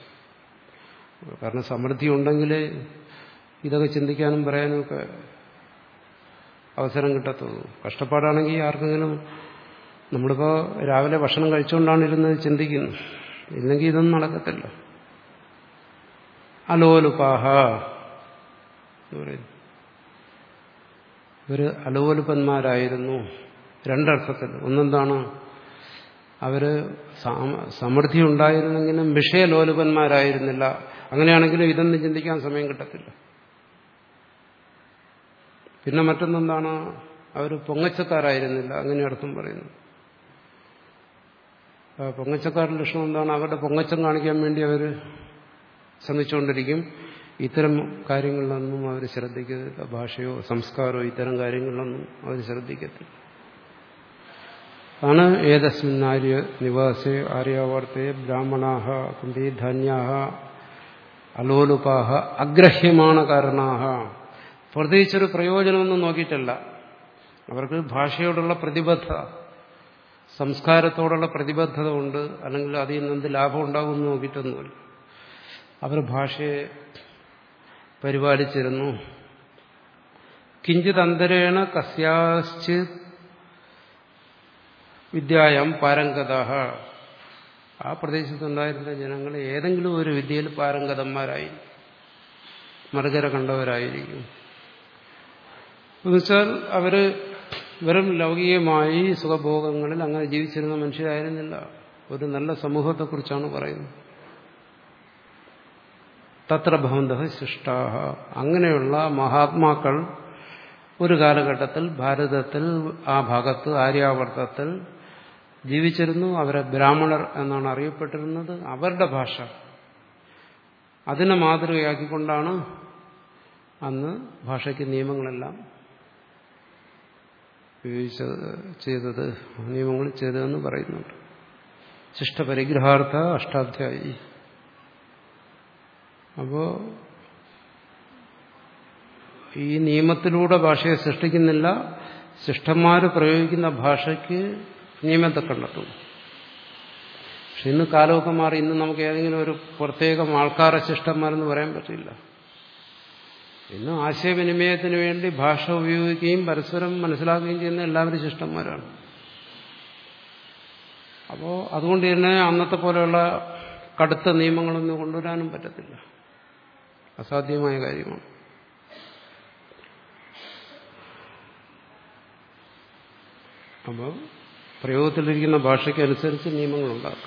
കാരണം സമൃദ്ധി ഉണ്ടെങ്കിൽ ഇതൊക്കെ ചിന്തിക്കാനും പറയാനും ഒക്കെ അവസരം കിട്ടത്തുള്ളൂ കഷ്ടപ്പാടാണെങ്കിൽ ആർക്കെങ്കിലും നമ്മളിപ്പോൾ രാവിലെ ഭക്ഷണം കഴിച്ചുകൊണ്ടാണ് ഇരുന്നത് ചിന്തിക്കുന്നത് ഇല്ലെങ്കിൽ ഇതൊന്നും നടക്കത്തില്ല അലോലുപാഹ എന്ന് പറയുന്നു ഇവര് അലോലുപന്മാരായിരുന്നു രണ്ടർത്ഥത്തിൽ ഒന്നെന്താണ് അവര് സമൃദ്ധി ഉണ്ടായിരുന്നെങ്കിലും വിഷയലോലുപന്മാരായിരുന്നില്ല അങ്ങനെയാണെങ്കിലും ഇതൊന്നും ചിന്തിക്കാൻ സമയം കിട്ടത്തില്ല പിന്നെ മറ്റൊന്നെന്താണ് അവർ പൊങ്ങച്ചക്കാരായിരുന്നില്ല അങ്ങനെ അർത്ഥം പറയുന്നു പൊങ്ങച്ചക്കാരുടെ ലക്ഷണം എന്താണ് അവരുടെ പൊങ്ങച്ചം കാണിക്കാൻ വേണ്ടി അവർ ശ്രമിച്ചുകൊണ്ടിരിക്കും ഇത്തരം കാര്യങ്ങളിലൊന്നും അവർ ശ്രദ്ധിക്കത്തില്ല ഭാഷയോ സംസ്കാരമോ ഇത്തരം കാര്യങ്ങളിലൊന്നും അവർ ശ്രദ്ധിക്കത്തില്ല ആണ് ഏതസ്മിൻ ആര്യ നിവാസേ ആര്യാവർത്തേ ബ്രാഹ്മണാഹ കുന്തി ധാന്യാഹ അലോലുപാഹ അഗ്രഹ്യമാണ് കാരണാഹ പ്രത്യേകിച്ചൊരു പ്രയോജനമൊന്നും നോക്കിയിട്ടല്ല അവർക്ക് ഭാഷയോടുള്ള പ്രതിബദ്ധത സംസ്കാരത്തോടുള്ള പ്രതിബദ്ധത ഉണ്ട് അല്ലെങ്കിൽ അതിൽ നിന്ന് എന്ത് ലാഭം ഉണ്ടാകുമെന്ന് നോക്കിയിട്ടൊന്നുമില്ല അവർ ഭാഷയെ പരിപാലിച്ചിരുന്നു കിഞ്ചിത് അന്തരേണ കസ്യാശ്ചിത് വിദ്യായം പാരംഗത ആ പ്രദേശത്തുണ്ടായിരുന്ന ജനങ്ങൾ ഏതെങ്കിലും ഒരു വിദ്യയിൽ പാരംഗതന്മാരായി മറുകര കണ്ടവരായിരിക്കും എന്നുവെച്ചാൽ അവര് വെറും ലൗകികമായി സുഖഭോഗങ്ങളിൽ അങ്ങനെ ജീവിച്ചിരുന്ന മനുഷ്യരായിരുന്നില്ല ഒരു നല്ല സമൂഹത്തെക്കുറിച്ചാണ് പറയുന്നത് തത്ര ഭവന്ത ശിഷ്ടാഹ അങ്ങനെയുള്ള മഹാത്മാക്കൾ ഒരു കാലഘട്ടത്തിൽ ഭാരതത്തിൽ ആ ഭാഗത്ത് ആര്യാവർത്തത്തിൽ ജീവിച്ചിരുന്നു അവരെ ബ്രാഹ്മണർ എന്നാണ് അറിയപ്പെട്ടിരുന്നത് അവരുടെ ഭാഷ അതിനെ മാതൃകയാക്കിക്കൊണ്ടാണ് അന്ന് ഭാഷയ്ക്ക് നിയമങ്ങളെല്ലാം ഉപയോഗിച്ചത് ചെയ്തത് നിയമങ്ങൾ ചെയ്തതെന്ന് പറയുന്നുണ്ട് ശിഷ്ടപരിഗ്രഹാർത്ഥ അഷ്ടാധ്യായി അപ്പോ ഈ നിയമത്തിലൂടെ ഭാഷയെ സൃഷ്ടിക്കുന്നില്ല ശിഷ്ടന്മാർ പ്രയോഗിക്കുന്ന ഭാഷയ്ക്ക് നിയമത്തെ കണ്ടെത്തും പക്ഷെ ഇന്ന് കാലമൊക്കെ മാറി ഇന്ന് നമുക്ക് ഏതെങ്കിലും ഒരു പ്രത്യേകം ആൾക്കാരെ ശിഷ്ടന്മാരെന്ന് പറയാൻ പറ്റില്ല ഇന്ന് ആശയവിനിമയത്തിന് വേണ്ടി ഭാഷ ഉപയോഗിക്കുകയും പരസ്പരം മനസ്സിലാക്കുകയും ചെയ്യുന്ന എല്ലാവരും ശിഷ്ടന്മാരാണ് അപ്പോൾ അതുകൊണ്ട് തന്നെ അന്നത്തെ പോലെയുള്ള കടുത്ത നിയമങ്ങളൊന്നും കൊണ്ടുവരാനും പറ്റത്തില്ല അസാധ്യമായ കാര്യമാണ് അപ്പോൾ പ്രയോഗത്തിലിരിക്കുന്ന ഭാഷയ്ക്കനുസരിച്ച് നിയമങ്ങളുണ്ടാക്കും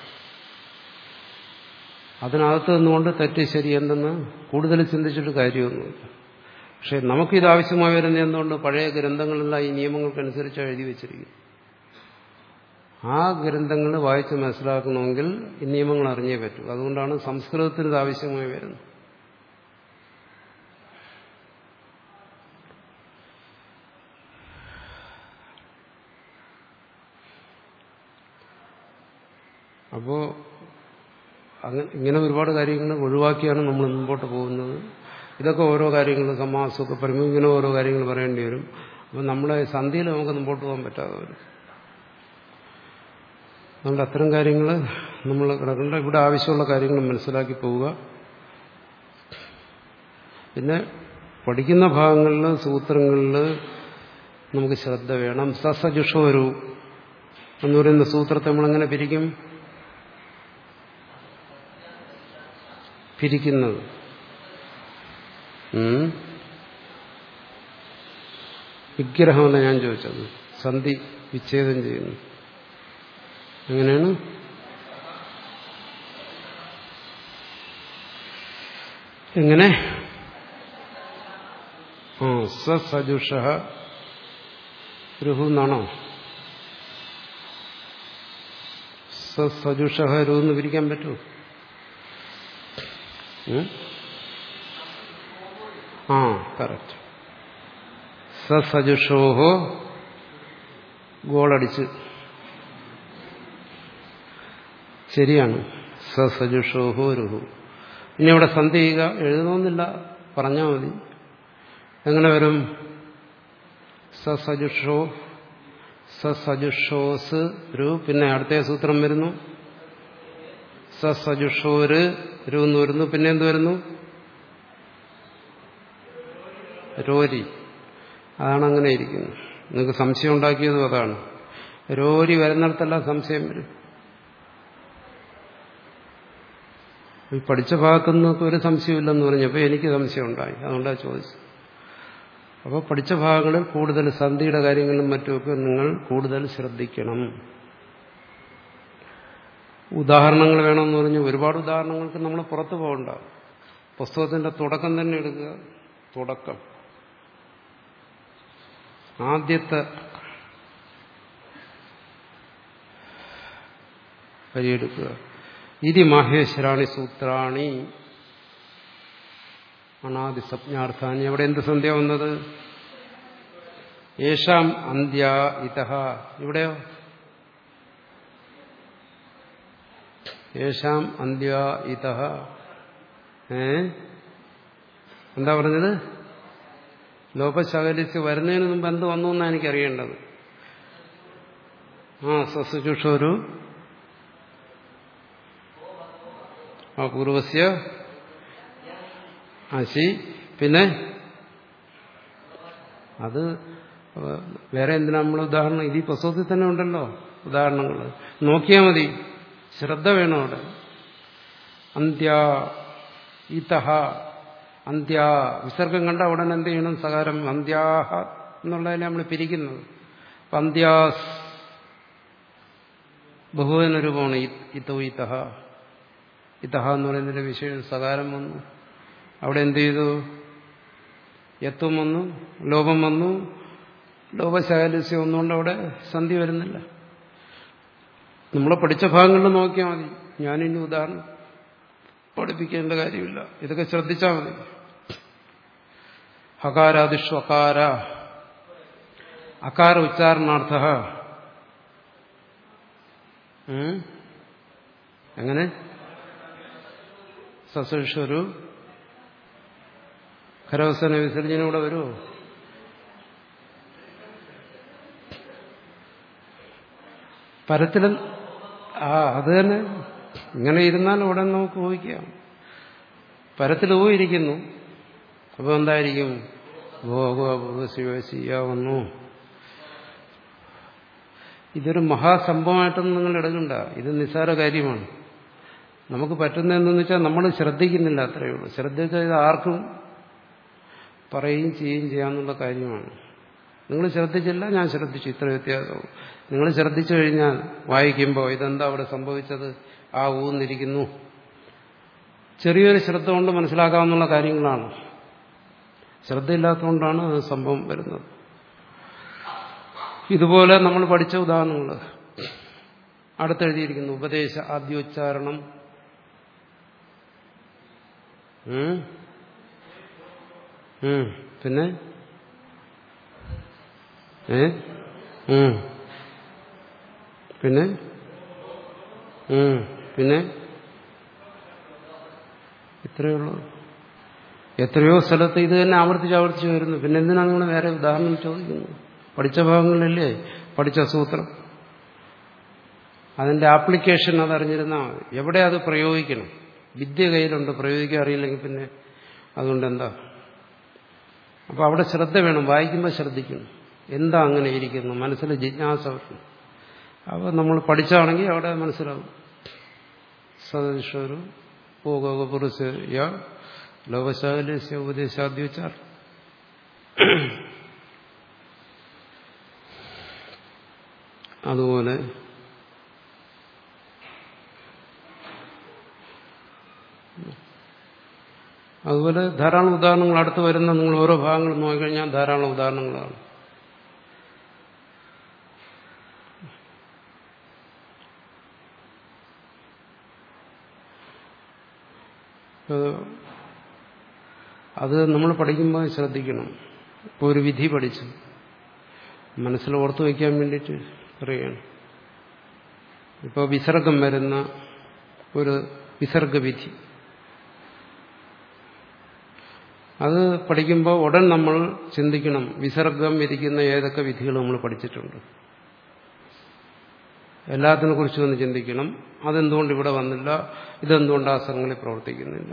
അതിനകത്ത് നിന്നുകൊണ്ട് തെറ്റ് ശരി എന്തെന്ന് കൂടുതൽ ചിന്തിച്ചിട്ട് കാര്യമൊന്നുമില്ല പക്ഷെ നമുക്കിത് ആവശ്യമായി വരുന്ന എന്തുകൊണ്ട് പഴയ ഗ്രന്ഥങ്ങളെല്ലാം ഈ നിയമങ്ങൾക്കനുസരിച്ച് എഴുതി വെച്ചിരിക്കുന്നു ആ ഗ്രന്ഥങ്ങൾ വായിച്ച് മനസ്സിലാക്കണമെങ്കിൽ ഈ നിയമങ്ങൾ അറിഞ്ഞേ പറ്റൂ അതുകൊണ്ടാണ് സംസ്കൃതത്തിന് ഇത് ആവശ്യമായി വരുന്നത് അപ്പോ അങ്ങനെ ഇങ്ങനെ ഒരുപാട് കാര്യങ്ങൾ ഒഴിവാക്കിയാണ് നമ്മൾ മുമ്പോട്ട് പോകുന്നത് ഇതൊക്കെ ഓരോ കാര്യങ്ങൾ സമാസമൊക്കെ പറയുമ്പോൾ ഇങ്ങനെ ഓരോ കാര്യങ്ങൾ പറയേണ്ടി വരും അപ്പം നമ്മളെ സന്ധിയിൽ നമുക്ക് മുമ്പോട്ട് പോകാൻ പറ്റാതെ വരും അതുകൊണ്ട് അത്തരം കാര്യങ്ങൾ നമ്മൾ കിടക്കേണ്ട ഇവിടെ ആവശ്യമുള്ള കാര്യങ്ങൾ മനസ്സിലാക്കി പോവുക പിന്നെ പഠിക്കുന്ന ഭാഗങ്ങളിൽ സൂത്രങ്ങളിൽ നമുക്ക് ശ്രദ്ധ വേണം സസജുഷോരു എന്ന് പറയുന്ന സൂത്രത്തെ നമ്മളെങ്ങനെ പിരിക്കും പിരിക്കുന്നത് ഉം. വിഗ്രഹമല്ല ഞാൻ ചോദിച്ചത് സന്ധി വിച്ഛേദം ചെയ്യുന്നു എങ്ങനെയാണ് എങ്ങനെ ആ സസജുഷ രുഹു എന്നാണോ സസജുഷ രുഹു എന്ന് പിരിക്കാൻ പറ്റുമോ ഉം? ആ കറക്റ്റ് സസജുഷോഹോ ഗോളടിച്ച് ശരിയാണ് സസജുഷോഹോ രുഹു ഇനി അവിടെ സന്ധി ചെയ്യുക എഴുതണമെന്നില്ല പറഞ്ഞാൽ മതി എങ്ങനെ വരും സസജുഷോ സസജുഷോസ് രു പിന്നെ അടുത്ത സൂത്രം വരുന്നു സസജുഷോര് രു എന്ന് വരുന്നു പിന്നെ എന്ത് വരുന്നു രോരി അതാണ് അങ്ങനെ ഇരിക്കുന്നത് നിങ്ങൾക്ക് സംശയം ഉണ്ടാക്കിയതും അതാണ് രോരി വരുന്നിടത്തെല്ലാം സംശയം വരും ഈ പഠിച്ച ഭാഗത്തു നിന്നൊക്കെ ഒരു സംശയമില്ലെന്ന് പറഞ്ഞപ്പോൾ എനിക്ക് സംശയം ഉണ്ടായി അതുകൊണ്ടാണ് ചോദിച്ചത് അപ്പോൾ പഠിച്ച ഭാഗങ്ങളിൽ കൂടുതൽ സന്ധിയുടെ കാര്യങ്ങളും മറ്റുമൊക്കെ നിങ്ങൾ കൂടുതൽ ശ്രദ്ധിക്കണം ഉദാഹരണങ്ങൾ വേണമെന്ന് പറഞ്ഞ് ഒരുപാട് ഉദാഹരണങ്ങൾക്ക് നമ്മൾ പുറത്തു പോകണ്ട പുസ്തകത്തിന്റെ തുടക്കം തന്നെ എടുക്കുക തുടക്കം ആദ്യത്തെ പരിയെടുക്കുക ഇതി മാഹേശ്വരാണി സൂത്രാണി അനാദി സ്വപ്നാർത്ഥാനി അവിടെ എന്ത് സന്ധ്യ വന്നത് യേശാം അന്ത്യ ഇതഹ ഇവിടെയോ യേശാം അന്ത്യ ഇതഹ ഏ എന്താ പറഞ്ഞത് ലോപശകലിച്ച് വരുന്നതിന് മുമ്പ് എന്ത് വന്നു എന്നാണ് എനിക്കറിയേണ്ടത് ആ സസുചുഷോരു ആ പൂർവസ്യ അശി പിന്നെ അത് വേറെ എന്തിനാ നമ്മൾ ഉദാഹരണം ഇത് ഈ പുസ്തകത്തിൽ തന്നെ ഉണ്ടല്ലോ ഉദാഹരണങ്ങൾ നോക്കിയാൽ മതി ശ്രദ്ധ വേണം അവിടെ അന്ത്യ ഇതഹ അന്ത്യ വിസർഗം കണ്ട ഉടൻ എന്ത് ചെയ്യണം സകാരം അന്ത്യാഹ എന്നുള്ളതിനെ നമ്മൾ പിരിക്കുന്നത് അപ്പം അന്ത്യാസ് ബഹുവന രൂപമാണ് ഇതോ ഇതഹ ഇതഹ എന്ന് പറയുന്നതിന്റെ വിഷയം സകാരം വന്നു അവിടെ എന്ത് ചെയ്തു യത്വം വന്നു ലോപം വന്നു ലോപശാലസ്യം ഒന്നുകൊണ്ട് അവിടെ സന്ധി വരുന്നില്ല നമ്മൾ പഠിച്ച ഭാഗങ്ങളിൽ നോക്കിയാൽ മതി ഞാനിനി ഉദാഹരണം പഠിപ്പിക്കേണ്ട കാര്യമില്ല ഇതൊക്കെ ശ്രദ്ധിച്ചാൽ മതി ഹകാരാദിഷു അകാര അകാര ഉച്ചാരണാർത്ഥ എങ്ങനെ സസുഷൊരു ഖരവസന വിസർജന കൂടെ വരുമോ പരത്തിലും ആ അത് തന്നെ ഇങ്ങനെ ഇരുന്നാൽ ഉടൻ നമുക്ക് ഊഹിക്കാം പരത്തിൽ ഊഹിരിക്കുന്നു അപ്പോൾ എന്തായിരിക്കും ഭോഗശിവശിയാവുന്നു ഇതൊരു മഹാസംഭവമായിട്ടൊന്നും നിങ്ങൾ എടുക്കണ്ട ഇത് നിസ്സാര കാര്യമാണ് നമുക്ക് പറ്റുന്നതെന്ന് വെച്ചാൽ നമ്മൾ ശ്രദ്ധിക്കുന്നില്ല അത്രയേ ഉള്ളൂ ശ്രദ്ധിച്ചാൽ ഇത് ആർക്കും പറയുകയും ചെയ്യുകയും ചെയ്യാമെന്നുള്ള കാര്യമാണ് നിങ്ങൾ ശ്രദ്ധിച്ചില്ല ഞാൻ ശ്രദ്ധിച്ചു ഇത്ര വ്യത്യാസവും നിങ്ങൾ ശ്രദ്ധിച്ചു കഴിഞ്ഞാൽ വായിക്കുമ്പോൾ ഇതെന്താ അവിടെ സംഭവിച്ചത് ആ ഊന്നിരിക്കുന്നു ചെറിയൊരു ശ്രദ്ധ കൊണ്ട് മനസ്സിലാക്കാവുന്ന കാര്യങ്ങളാണ് ശ്രദ്ധയില്ലാത്തതുകൊണ്ടാണ് അത് സംഭവം വരുന്നത് ഇതുപോലെ നമ്മൾ പഠിച്ച ഉദാഹരണങ്ങൾ അടുത്തെഴുതിയിരിക്കുന്നു ഉപദേശ ആദ്യോച്ചാരണം പിന്നെ ഏ പിന്നെ പിന്നെ ഇത്രയേ ഉള്ളൂ എത്രയോ സ്ഥലത്ത് ഇത് തന്നെ ആവർത്തിച്ച് ആവർത്തിച്ച് വരുന്നു പിന്നെ എന്തിനാണ് നിങ്ങൾ വേറെ ഉദാഹരണം ചോദിക്കുന്നത് പഠിച്ച ഭാഗങ്ങളിലല്ലേ പഠിച്ച സൂത്രം അതിന്റെ ആപ്ലിക്കേഷൻ അതറിഞ്ഞിരുന്നാൽ മതി എവിടെ അത് പ്രയോഗിക്കണം വിദ്യ കയ്യിലുണ്ട് പ്രയോഗിക്കാൻ അറിയില്ലെങ്കിൽ പിന്നെ അതുകൊണ്ട് എന്താ അപ്പോൾ അവിടെ ശ്രദ്ധ വേണം വായിക്കുമ്പോൾ ശ്രദ്ധിക്കണം എന്താ അങ്ങനെ ഇരിക്കുന്നു മനസ്സിൽ ജിജ്ഞാസ വരണം അപ്പോൾ നമ്മൾ പഠിച്ചാണെങ്കിൽ അവിടെ മനസ്സിലാവും സദൃശരു പൂർവപുരുഷയ ലോകശാലസ്യ ഉപദേശാദ്യച്ചാർ അതുപോലെ അതുപോലെ ധാരാളം ഉദാഹരണങ്ങൾ അടുത്ത് വരുന്ന നിങ്ങൾ ഓരോ ഭാഗങ്ങൾ നോക്കിക്കഴിഞ്ഞാൽ ധാരാളം ഉദാഹരണങ്ങളാണ് അത് നമ്മൾ പഠിക്കുമ്പോൾ ശ്രദ്ധിക്കണം ഇപ്പോൾ ഒരു വിധി പഠിച്ചു മനസ്സിൽ ഓർത്തു വയ്ക്കാൻ വേണ്ടിയിട്ട് പറയുകയാണ് ഇപ്പോൾ വിസർഗം വരുന്ന ഒരു വിസർഗവിധി അത് പഠിക്കുമ്പോൾ ഉടൻ നമ്മൾ ചിന്തിക്കണം വിസർഗം വിധിക്കുന്ന ഏതൊക്കെ വിധികൾ നമ്മൾ പഠിച്ചിട്ടുണ്ട് എല്ലാത്തിനെ കുറിച്ചും ഒന്ന് ചിന്തിക്കണം അതെന്തുകൊണ്ട് ഇവിടെ വന്നില്ല ഇതെന്തുകൊണ്ട് ആ സംഘങ്ങളിൽ പ്രവർത്തിക്കുന്നില്ല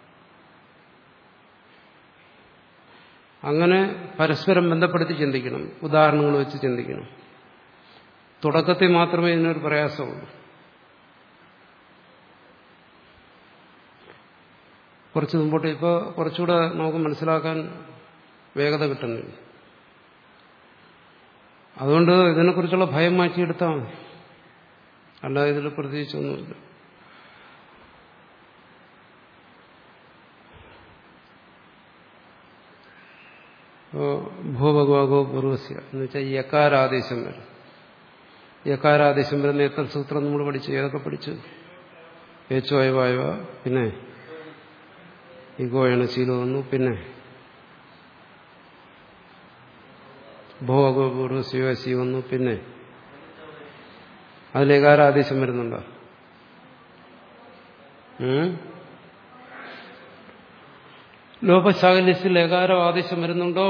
അങ്ങനെ പരസ്പരം ബന്ധപ്പെടുത്തി ചിന്തിക്കണം ഉദാഹരണങ്ങൾ വെച്ച് ചിന്തിക്കണം തുടക്കത്തിൽ മാത്രമേ ഇതിനൊരു പ്രയാസമുള്ളൂ കുറച്ച് മുമ്പോട്ട് ഇപ്പോൾ കുറച്ചുകൂടെ നമുക്ക് മനസ്സിലാക്കാൻ വേഗത കിട്ടുന്നില്ല അതുകൊണ്ട് ഇതിനെക്കുറിച്ചുള്ള ഭയം മാറ്റിയെടുത്താൽ മതി അല്ലാതെ ഇതിൽ പ്രത്യേകിച്ചൊന്നുമില്ല ഭൂഭഗവാഗോ പൂർവസ്യ എന്ന് വെച്ചാൽ യക്കാരാദേശം വരും യക്കാരാദേശം വരുന്ന എത്ര സൂത്രം നമ്മൾ പഠിച്ചു ഏതൊക്കെ പഠിച്ചു ഏച്ചുവായവായവ പിന്നെ ഇഗോയാണ് ശീലം വന്നു പിന്നെ ഭോഗോ പൂർവസ്യോ സി വന്നു പിന്നെ അതിലേകാരാദേശം വരുന്നുണ്ടോ ലോപശാകല്യത്തിൽ ഏകാര ആദേശം വരുന്നുണ്ടോ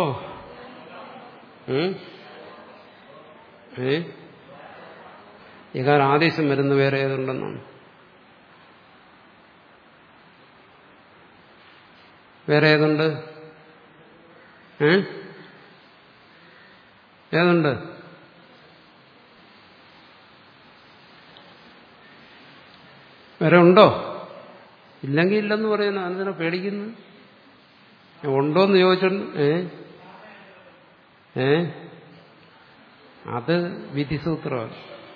ഏ ഏകാര ആദേശം വരുന്ന വേറെ ഏതുണ്ടെന്നാണ് വേറെ ഏതുണ്ട് ഏ ഏതുണ്ട് വേറെ ഉണ്ടോ ഇല്ലെങ്കിൽ ഇല്ലെന്ന് പറയുന്നു അതിനെ പേടിക്കുന്നു ഉണ്ടോന്ന് ചോദിച്ചോണ്ട് ഏ ഏ അത് വിധിസൂത്രമാണ്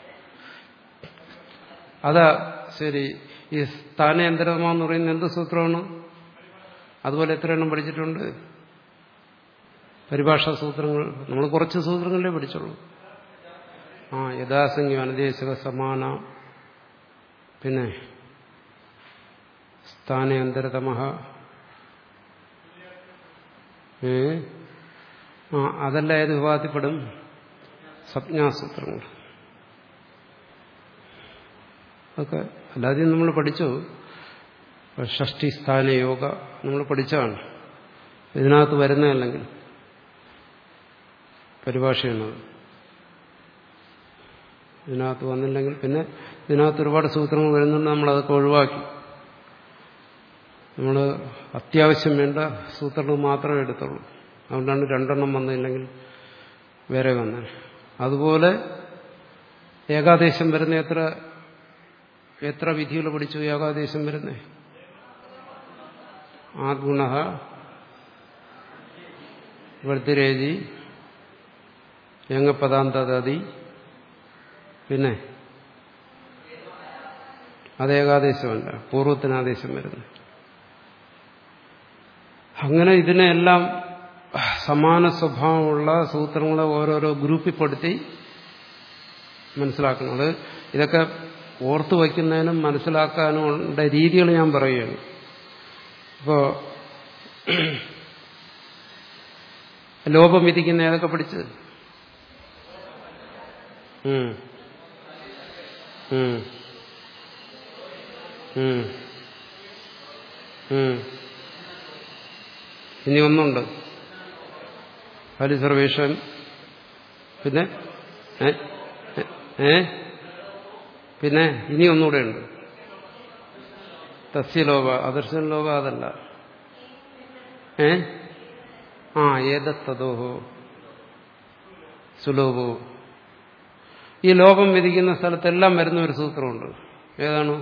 അതാ ശരി ഈ സ്ഥാനയന്ത്രമാന്ന് പറയുന്നത് എന്ത് സൂത്രമാണ് അതുപോലെ എത്ര എണ്ണം പഠിച്ചിട്ടുണ്ട് പരിഭാഷാ സൂത്രങ്ങൾ നമ്മൾ കുറച്ച് സൂത്രങ്ങളേ പഠിച്ചുള്ളൂ ആ യഥാസംഖ്യം അനദേശക സമാന പിന്നെ സ്ഥാനയന്തരതമഹ ഏ ആ അതല്ല ഏത് വിഭാഗത്തിൽപ്പെടും സംജ്ഞാസൂത്രങ്ങൾ ഒക്കെ അല്ലാതെ നമ്മൾ പഠിച്ചു ഷഷ്ടി സ്ഥാന യോഗ നമ്മൾ പഠിച്ചതാണ് ഇതിനകത്ത് വരുന്നതല്ലെങ്കിൽ പരിഭാഷയാണത് ഇതിനകത്ത് വന്നില്ലെങ്കിൽ പിന്നെ ഇതിനകത്ത് ഒരുപാട് സൂത്രങ്ങൾ വരുന്നുണ്ട് നമ്മളതൊക്കെ ഒഴിവാക്കി നമ്മൾ അത്യാവശ്യം വേണ്ട സൂത്രങ്ങൾ മാത്രമേ എടുത്തുള്ളൂ അതുകൊണ്ടാണ് രണ്ടെണ്ണം വന്നില്ലെങ്കിൽ വേറെ വന്നത് അതുപോലെ ഏകാദേശം വരുന്ന എത്ര എത്ര വിധികൾ പഠിച്ചു ഏകാദേശം വരുന്നേ ആദ്ഗുണ വൃത്തിരേജി യങ്ങപദാന്തതി പിന്നെ അത് ഏകാദേശമല്ല പൂർവ്വത്തിനാദേശം വരുന്നു അങ്ങനെ ഇതിനെല്ലാം സമാന സ്വഭാവമുള്ള സൂത്രങ്ങളെ ഓരോരോ ഗ്രൂപ്പിൽപ്പെടുത്തി മനസ്സിലാക്കണം അത് ഇതൊക്കെ ഓർത്തു വയ്ക്കുന്നതിനും മനസ്സിലാക്കാനും ഉള്ള രീതികൾ ഞാൻ പറയുകയാണ് ഇപ്പോ ലോപം വിധിക്കുന്ന ഏതൊക്കെ പഠിച്ച് ഉം. ഉം. ഉം. ഉം. ഇനി ഒന്നുണ്ട് പരിസർവേഷൻ പിന്നെ ഏ? ഏ? ഏ പിന്നെ ഇനി ഒന്നുകൂടെ ഉണ്ട് തസ്യലോക അദർശന ലോക അതല്ല ഏ ആ ഏതത്തതോഹോ സുലോഭോ ഈ ലോകം വിധിക്കുന്ന സ്ഥലത്തെല്ലാം വരുന്ന ഒരു സൂത്രമുണ്ട് ഏതാണ്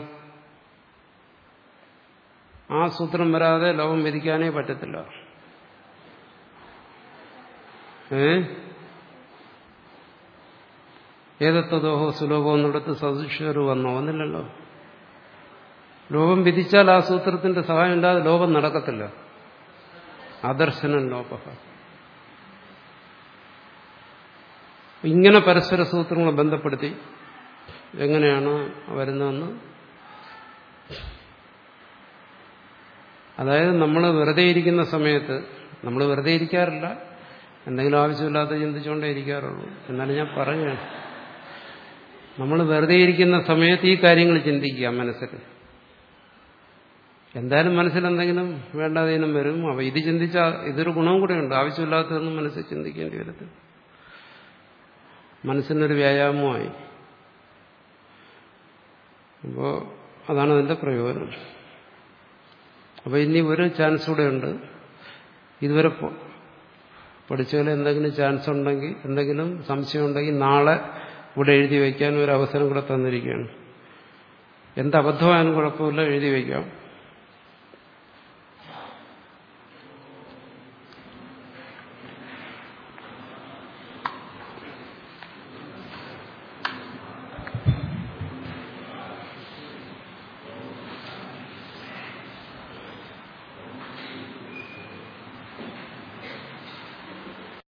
ആ സൂത്രം വരാതെ ലോകം വിധിക്കാനേ പറ്റത്തില്ല ഏ ഏതത്വദോഹോ സുലോഭോ എന്നിടത്ത് സദൃശ്വരു വന്നോ വന്നില്ലല്ലോ ലോകം വിധിച്ചാൽ ആ സൂത്രത്തിന്റെ സഹായം ഇല്ലാതെ ലോകം നടക്കത്തില്ല അദർശനം ലോപ ഇങ്ങനെ പരസ്പര സൂത്രങ്ങളെ ബന്ധപ്പെടുത്തി എങ്ങനെയാണ് വരുന്നതെന്ന് അതായത് നമ്മൾ വെറുതെ ഇരിക്കുന്ന സമയത്ത് നമ്മൾ വെറുതെ ഇരിക്കാറില്ല എന്തെങ്കിലും ആവശ്യമില്ലാത്ത ചിന്തിച്ചുകൊണ്ടേ ഇരിക്കാറുള്ളൂ എന്നാലും ഞാൻ പറഞ്ഞു നമ്മൾ വെറുതെ ഇരിക്കുന്ന സമയത്ത് ഈ കാര്യങ്ങൾ ചിന്തിക്കുക മനസ്സിൽ എന്തായാലും മനസ്സിൽ എന്തെങ്കിലും വേണ്ടാതീനം വരും അപ്പോൾ ഇത് ചിന്തിച്ചാൽ ഇതൊരു ഗുണം കൂടെയുണ്ട് ആവശ്യമില്ലാത്തതൊന്നും മനസ്സിൽ ചിന്തിക്കേണ്ടി വരത്തില്ല മനസ്സിനൊരു വ്യായാമമായി അപ്പോൾ അതാണ് അതിന്റെ പ്രയോജനം അപ്പോൾ ഇനി ഒരു ചാൻസ് കൂടെ ഉണ്ട് ഇതുവരെ പഠിച്ചതിൽ എന്തെങ്കിലും ചാൻസ് ഉണ്ടെങ്കിൽ എന്തെങ്കിലും സംശയം ഉണ്ടെങ്കിൽ നാളെ ഇവിടെ എഴുതി വയ്ക്കാൻ ഒരു അവസരം കൂടെ തന്നിരിക്കുകയാണ് എന്തബദ്ധമായാലും കുഴപ്പമില്ല എഴുതി വയ്ക്കാം